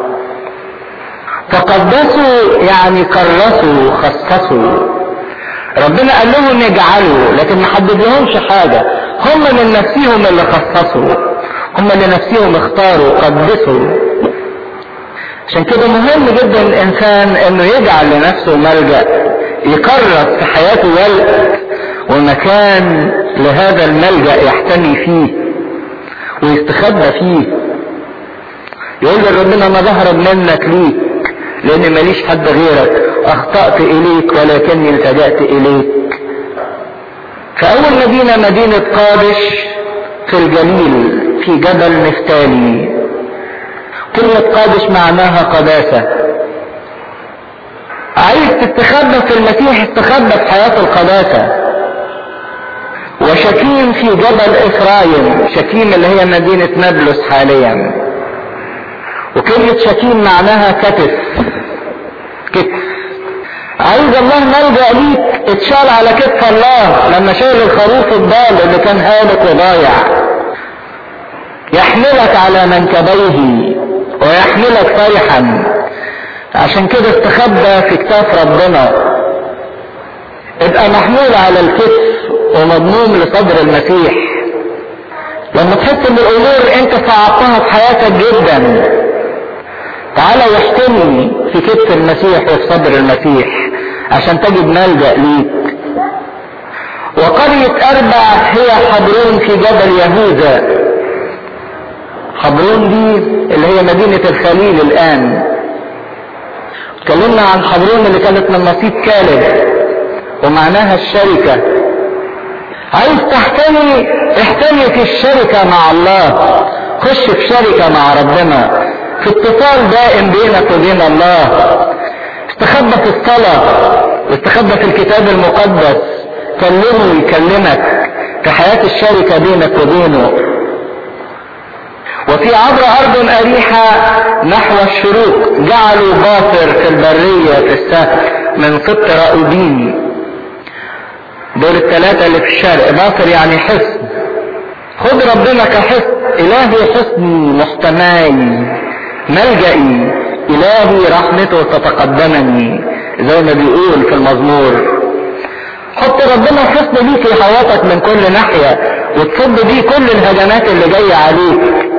فقدسوا يعني كرسوا خصصوا ربنا قال لهم يجعلوا لكن ما حدد لهمش حاجة هم من نفسهم اللي خصصوا هم اللي نفسهم اختاروا قدسوا عشان كده مهم جدا الانسان انه يجعل لنفسه ملجأ يكرس في حياته وقت ومكان لهذا الملجأ يحتمي فيه ويستخبى فيه يقول لربنا انا بهرب منك ليك لان ماليش حد غيرك اخطأت اليك ولكني التجأت اليك فاول مدينة مدينة قادش في الجليل في جبل نفتالي كلمة قادش معناها قداسة عايز تستخبى في المسيح استخبى في حياة القداسة وشكيم في جبل افرايم شكيم اللي هي مدينة نابلس حاليا وكلمة شكيم معناها كتف كتف عايز الله ملجأ ليك اتشال على كتف الله لما شال الخروف الضال اللي كان هالك وضايع يحملك على منكبيه ويحملك فرحا عشان كده استخبى في كتاف ربنا ابقى محمول على الكتف ومضموم لصدر المسيح لما تحس ان الامور انت صعبتها في حياتك جدا تعالى واحتمي في كتف المسيح وفي صدر المسيح عشان تجد ملجأ ليك وقرية أربع هي حبرون في جبل يهوذا حبرون دي اللي هي مدينة الخليل الآن اتكلمنا عن حبرون اللي كانت من نصيب كالب ومعناها الشركة عايز تحتمي احتمي في الشركة مع الله خش في شركة مع ربنا في اتصال دائم بينك وبين الله استخبى في الصلاة واستخبى في الكتاب المقدس كلمه يكلمك في حياة الشركة بينك وبينه وفي عبر أرض أريحة نحو الشروق جعلوا باطر في البرية في السهل من سبط رأودين دول الثلاثة اللي في الشرق باطر يعني حصن خد ربنا كحصن إلهي حصني محتماي ملجئي إلهي رحمته تتقدمني زي ما بيقول في المزمور حط ربنا حصن ليك في حياتك من كل ناحية وتصد بيه كل الهجمات اللي جاية عليك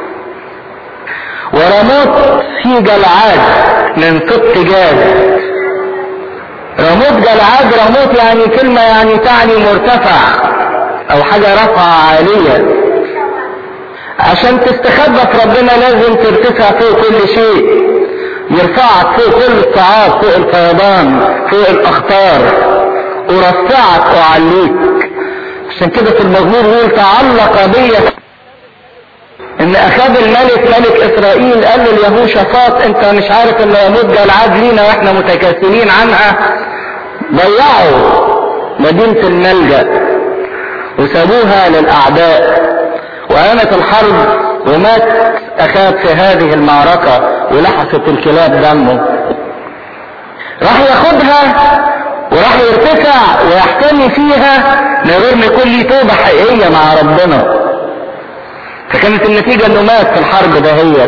ورموت في جلعاد من سبط جاد رموت جلعاد رموت يعني كلمة يعني تعني مرتفع او حاجة رفعة عالية عشان تستخبى في ربنا لازم ترتفع فوق كل شيء يرفعك فوق كل الصعاب فوق الفيضان فوق الاخطار ارفعك واعليك عشان كده في المزمور يقول تعلق بي ان اخاب الملك ملك اسرائيل قال لليهوشافاط انت مش عارف ان يموت جلعاد لينا واحنا متكاسلين عنها ضيعوا مدينة الملجأ وسابوها للاعداء وقامت الحرب ومات اخاب في هذه المعركة ولحست الكلاب دمه راح ياخدها وراح يرتفع ويحتمي فيها من غير ما يكون ليه توبة حقيقية مع ربنا فكانت النتيجة انه مات في الحرب دهيت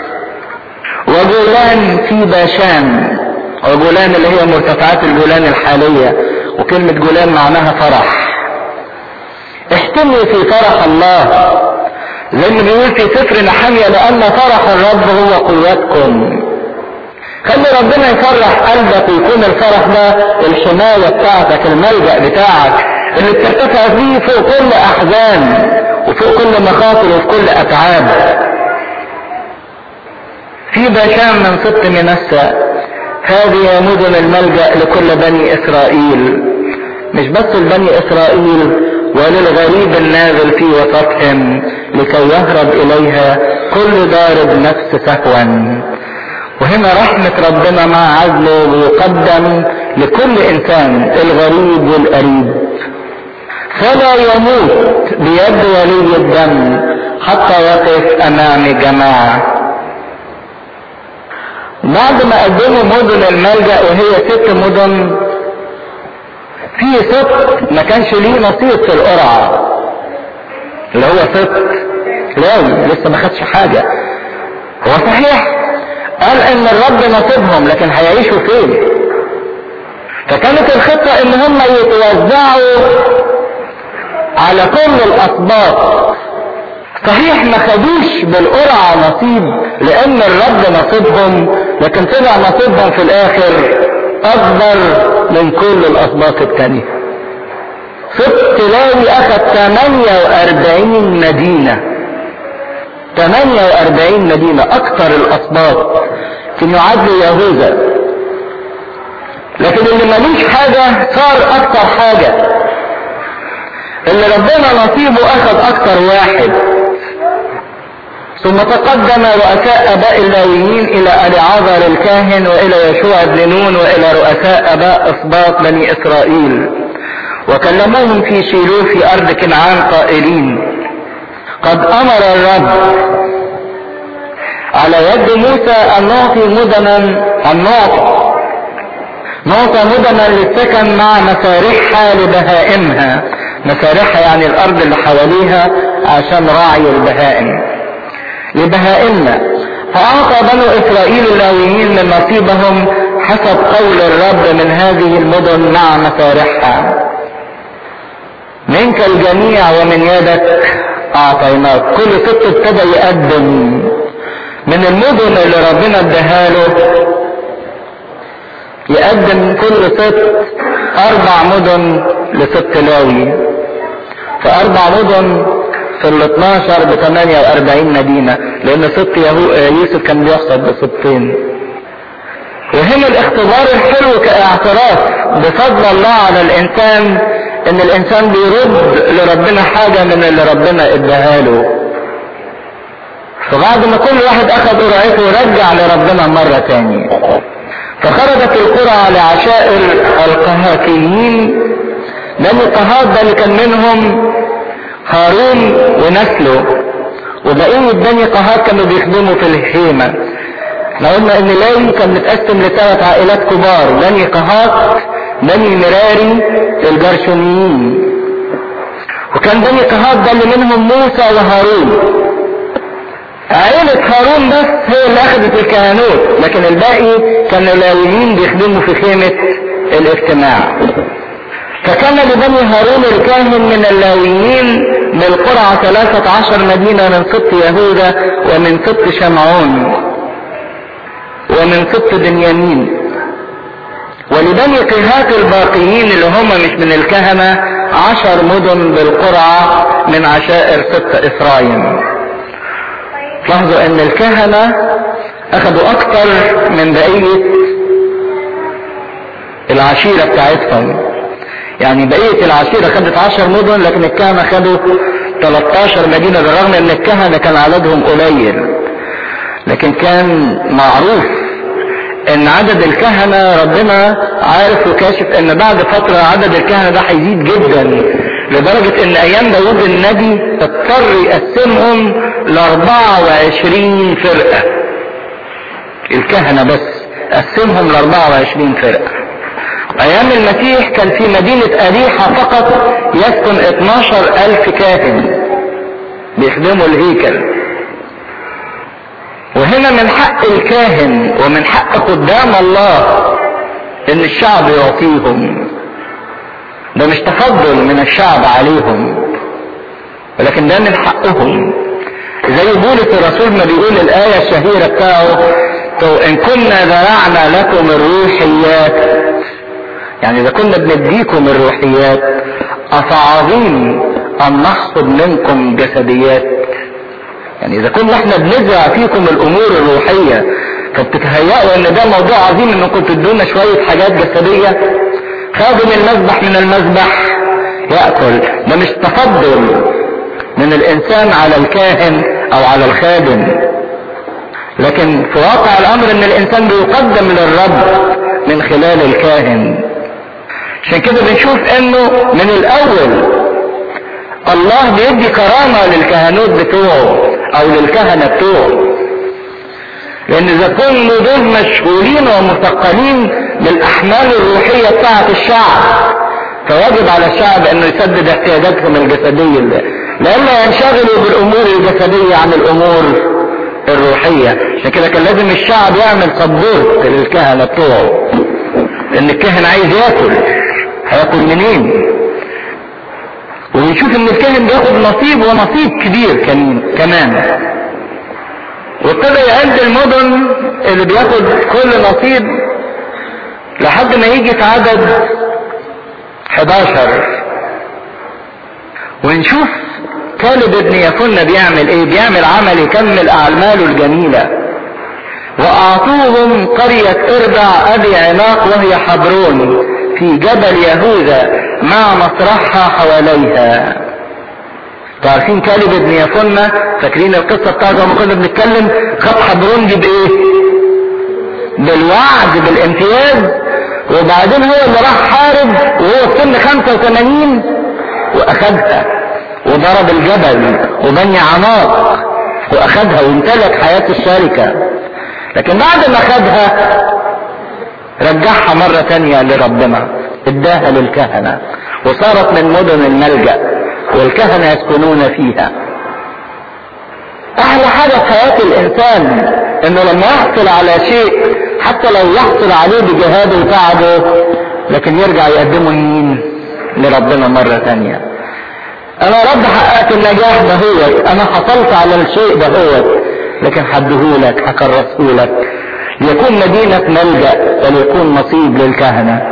وجولان في باشان وجولان اللي هي مرتفعات الجولان الحالية وكلمة جولان معناها فرح احتمي في فرح الله زي ما بيقول في سفر نحمية لأن فرح الرب هو قوتكم خلي ربنا يفرح قلبك ويكون الفرح ده الحماية بتاعتك الملجأ بتاعك اللي بترتفع فيه فوق كل أحزان وفوق كل مخاطر وفي كل أتعاب في باشان من سبط منسى هذه مدن الملجأ لكل بني إسرائيل مش بس لبني إسرائيل وللغريب النازل في وسطهم لكي يهرب إليها كل ضارب نفس سهوا وهنا رحمة ربنا مع عدله ويقدم لكل إنسان الغريب والقريب فلا يموت بيد ولي الدم حتى يقف امام جماعة بعد ما قدموا مدن الملجأ وهي ست مدن في ست ما كانش ليه نصيب في القرعة اللي هو ست لاوي لسه ما خدش حاجة هو صحيح قال ان الرب نصيبهم لكن هيعيشوا فين فكانت الخطة ان هم يتوزعوا على كل الاسباط صحيح ما خدوش بالقرعة نصيب لان الرب نصيبهم لكن طلع نصيبهم في الاخر اكبر من كل الاسباط التانية سبط لاوي اخذ 48 مدينة 48 مدينة اكثر الاسباط كان يعد يهوذا لكن اللي ملوش حاجة صار اكثر حاجة اللي ربنا نصيبه اخذ اكثر واحد ثم تقدم رؤساء اباء اللاويين الى العازر الكاهن والى يشوع بن نون والى رؤساء اباء اسباط بني اسرائيل وكلموهم في شيلوه في ارض كنعان قائلين قد امر الرب على يد موسى ان نعطي مدنا ان نعطي نعطى مدنا للسكن مع مسارحها لبهائمها مسارحها يعني الارض اللي حواليها عشان راعي البهائم لبهائمنا فأعطى بنو إسرائيل اللاويين من نصيبهم حسب قول الرب من هذه المدن مع مسارحها منك الجميع ومن يدك أعطيناك كل ست ابتدى يقدم من المدن اللي ربنا اداها له يقدم كل ست أربع مدن لست لاوي فأربع مدن في ال 12 ب 48 مدينة لأن ست يوسف كان بيحصد بستين وهنا الاختبار الحلو كاعتراف بفضل الله على الإنسان إن الإنسان بيرد لربنا حاجة من اللي ربنا اداها له فبعد ما كل واحد أخذ قرعته رجع لربنا مرة تاني فخرجت القرعة لعشائر القهاتيين بني قهات ده اللي كان منهم هارون ونسله وبقية بني قهات كانوا بيخدموا في الخيمة احنا قلنا ان لاوي كان متقسم لثلاث عائلات كبار بني قهات بني مراري الجرشونيين وكان بني قهات ده اللي منهم موسى وهارون عائلة هارون بس هي اللي اخذت الكهنوت لكن الباقي كان اللاويين بيخدموا في خيمة الاجتماع فكان لبني هارون الكاهن من اللاويين بالقرعة ثلاثة عشر مدينة من سبط يهوذا ومن سبط شمعون ومن سبط بنيامين ولبني قهات الباقيين اللي هم مش من الكهنة عشر مدن بالقرعة من عشائر سبط إسرائيل لاحظوا ان الكهنة اخذوا اكتر من بقية العشيرة بتاعتهم يعني بقية العشيرة خدت عشر مدن لكن الكهنة خدوا 13 مدينة بالرغم ان الكهنة كان عددهم قليل لكن كان معروف ان عدد الكهنة ربنا عارف وكاشف ان بعد فترة عدد الكهنة ده هيزيد جدا لدرجة ان ايام داود النبي اضطر يقسمهم ل 24 فرقة الكهنة بس قسمهم ل 24 فرقة ايام المسيح كان في مدينة اريحة فقط يسكن 12 الف كاهن بيخدموا الهيكل وهنا من حق الكاهن ومن حق خدام الله ان الشعب يعطيهم ده مش تفضل من الشعب عليهم ولكن ده من حقهم زي بولس الرسول ما بيقول الآية الشهيرة بتاعه إن كنا زرعنا لكم الروحيات يعني إذا كنا بنديكم الروحيات أفعظيم أن نحصد منكم جسديات يعني إذا كنا إحنا بنزرع فيكم الأمور الروحية فبتتهيأوا إن ده موضوع عظيم إنكم تدونا شوية حاجات جسدية خادم المذبح من المذبح يأكل ده مش تفضل من الإنسان على الكاهن أو على الخادم لكن في واقع الأمر إن الإنسان بيقدم للرب من خلال الكاهن عشان كده بنشوف إنه من الأول الله بيدي كرامة للكهنوت بتوعه أو للكهنة بتوعه لأن إذا كانوا دول مشغولين ومثقلين بالأحمال الروحية بتاعة الشعب فواجب على الشعب انه يسدد احتياجاتهم الجسدية لأنه ينشغلوا بالأمور الجسدية عن الأمور الروحية عشان كده كان لازم الشعب يعمل سبورت للكهنة بتوعه لأن الكاهن عايز ياكل هياكل منين؟ ونشوف ان الكاهن بياخد نصيب ونصيب كبير كمان وابتدى يعد المدن اللي بياخد كل نصيب لحد ما يجي في عدد 11 ونشوف كالب ابن يفن بيعمل ايه بيعمل عمل يكمل اعماله الجميلة واعطوهم قرية اربع ابي عناق وهي حبرون في جبل يهوذا مع مطرحها حواليها عارفين كالب ابن يفن فاكرين القصة بتاعته لما كنا بنتكلم خد حبرون دي بايه بالوعد بالامتياز وبعدين هو اللي راح حارب وهو في سن 85 واخدها وضرب الجبل وبني عناق واخدها وامتلك حياة الشركة لكن بعد ما خدها رجعها مرة تانية لربنا اداها للكهنة وصارت من مدن الملجأ والكهنة يسكنون فيها احلى حاجة في حياة الانسان انه لما يحصل على شيء حتى لو يحصل عليه بجهاده وتعبه لكن يرجع يقدمه لمين لربنا مرة تانية انا رب حققت النجاح دهوت انا حصلت على الشيء دهوت لكن حدهولك هكرسهولك ليكون مدينة ملجأ وليكون نصيب للكهنة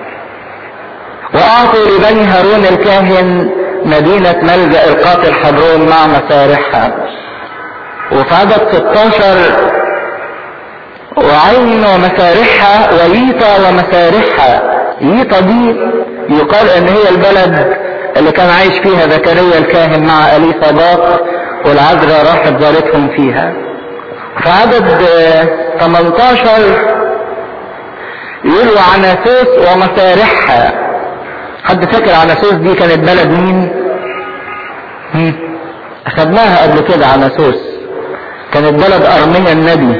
واعطوا لبني هارون الكاهن مدينة ملجأ القاتل حبرون مع مسارحها وفي عدد 16 وعين ومسارحها وييطا ومسارحها ييطا دي يقال ان هي البلد اللي كان عايش فيها زكريا الكاهن مع اليصابات والعذراء راحت زارتهم فيها في عدد 18 يقول عناسوس ومسارحها حد فاكر عناسوس دي كانت بلد مين؟ اخدناها قبل كده عناسوس كانت بلد ارميا النبي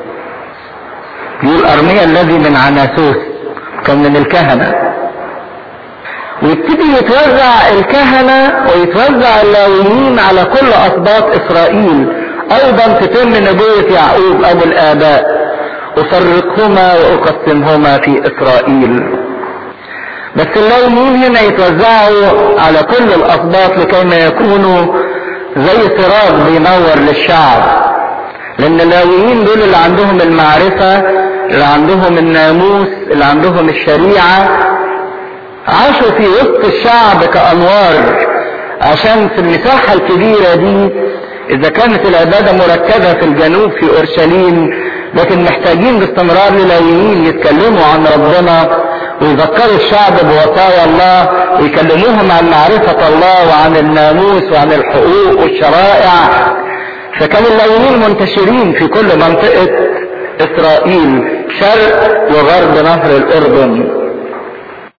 يقول ارميا الذي من عناسوس كان من الكهنه ويبتدي يتوزع الكهنة ويتوزع اللاويين على كل أسباط إسرائيل أيضا تتم نبوة يعقوب أبو الآباء أفرقهما وأقسمهما في إسرائيل بس اللاويين هنا يتوزعوا على كل الأسباط لكي ما يكونوا زي سراج بينور للشعب لأن اللاويين دول اللي عندهم المعرفة اللي عندهم الناموس اللي عندهم الشريعة عاشوا في وسط الشعب كأنوار عشان في المساحة الكبيرة دي إذا كانت العبادة مركزة في الجنوب في أورشليم لكن محتاجين باستمرار للاويين يتكلموا عن ربنا ويذكروا الشعب بوصايا الله ويكلموهم عن معرفة الله وعن الناموس وعن الحقوق والشرائع فكان اللاويين منتشرين في كل منطقة إسرائيل شرق وغرب نهر الأردن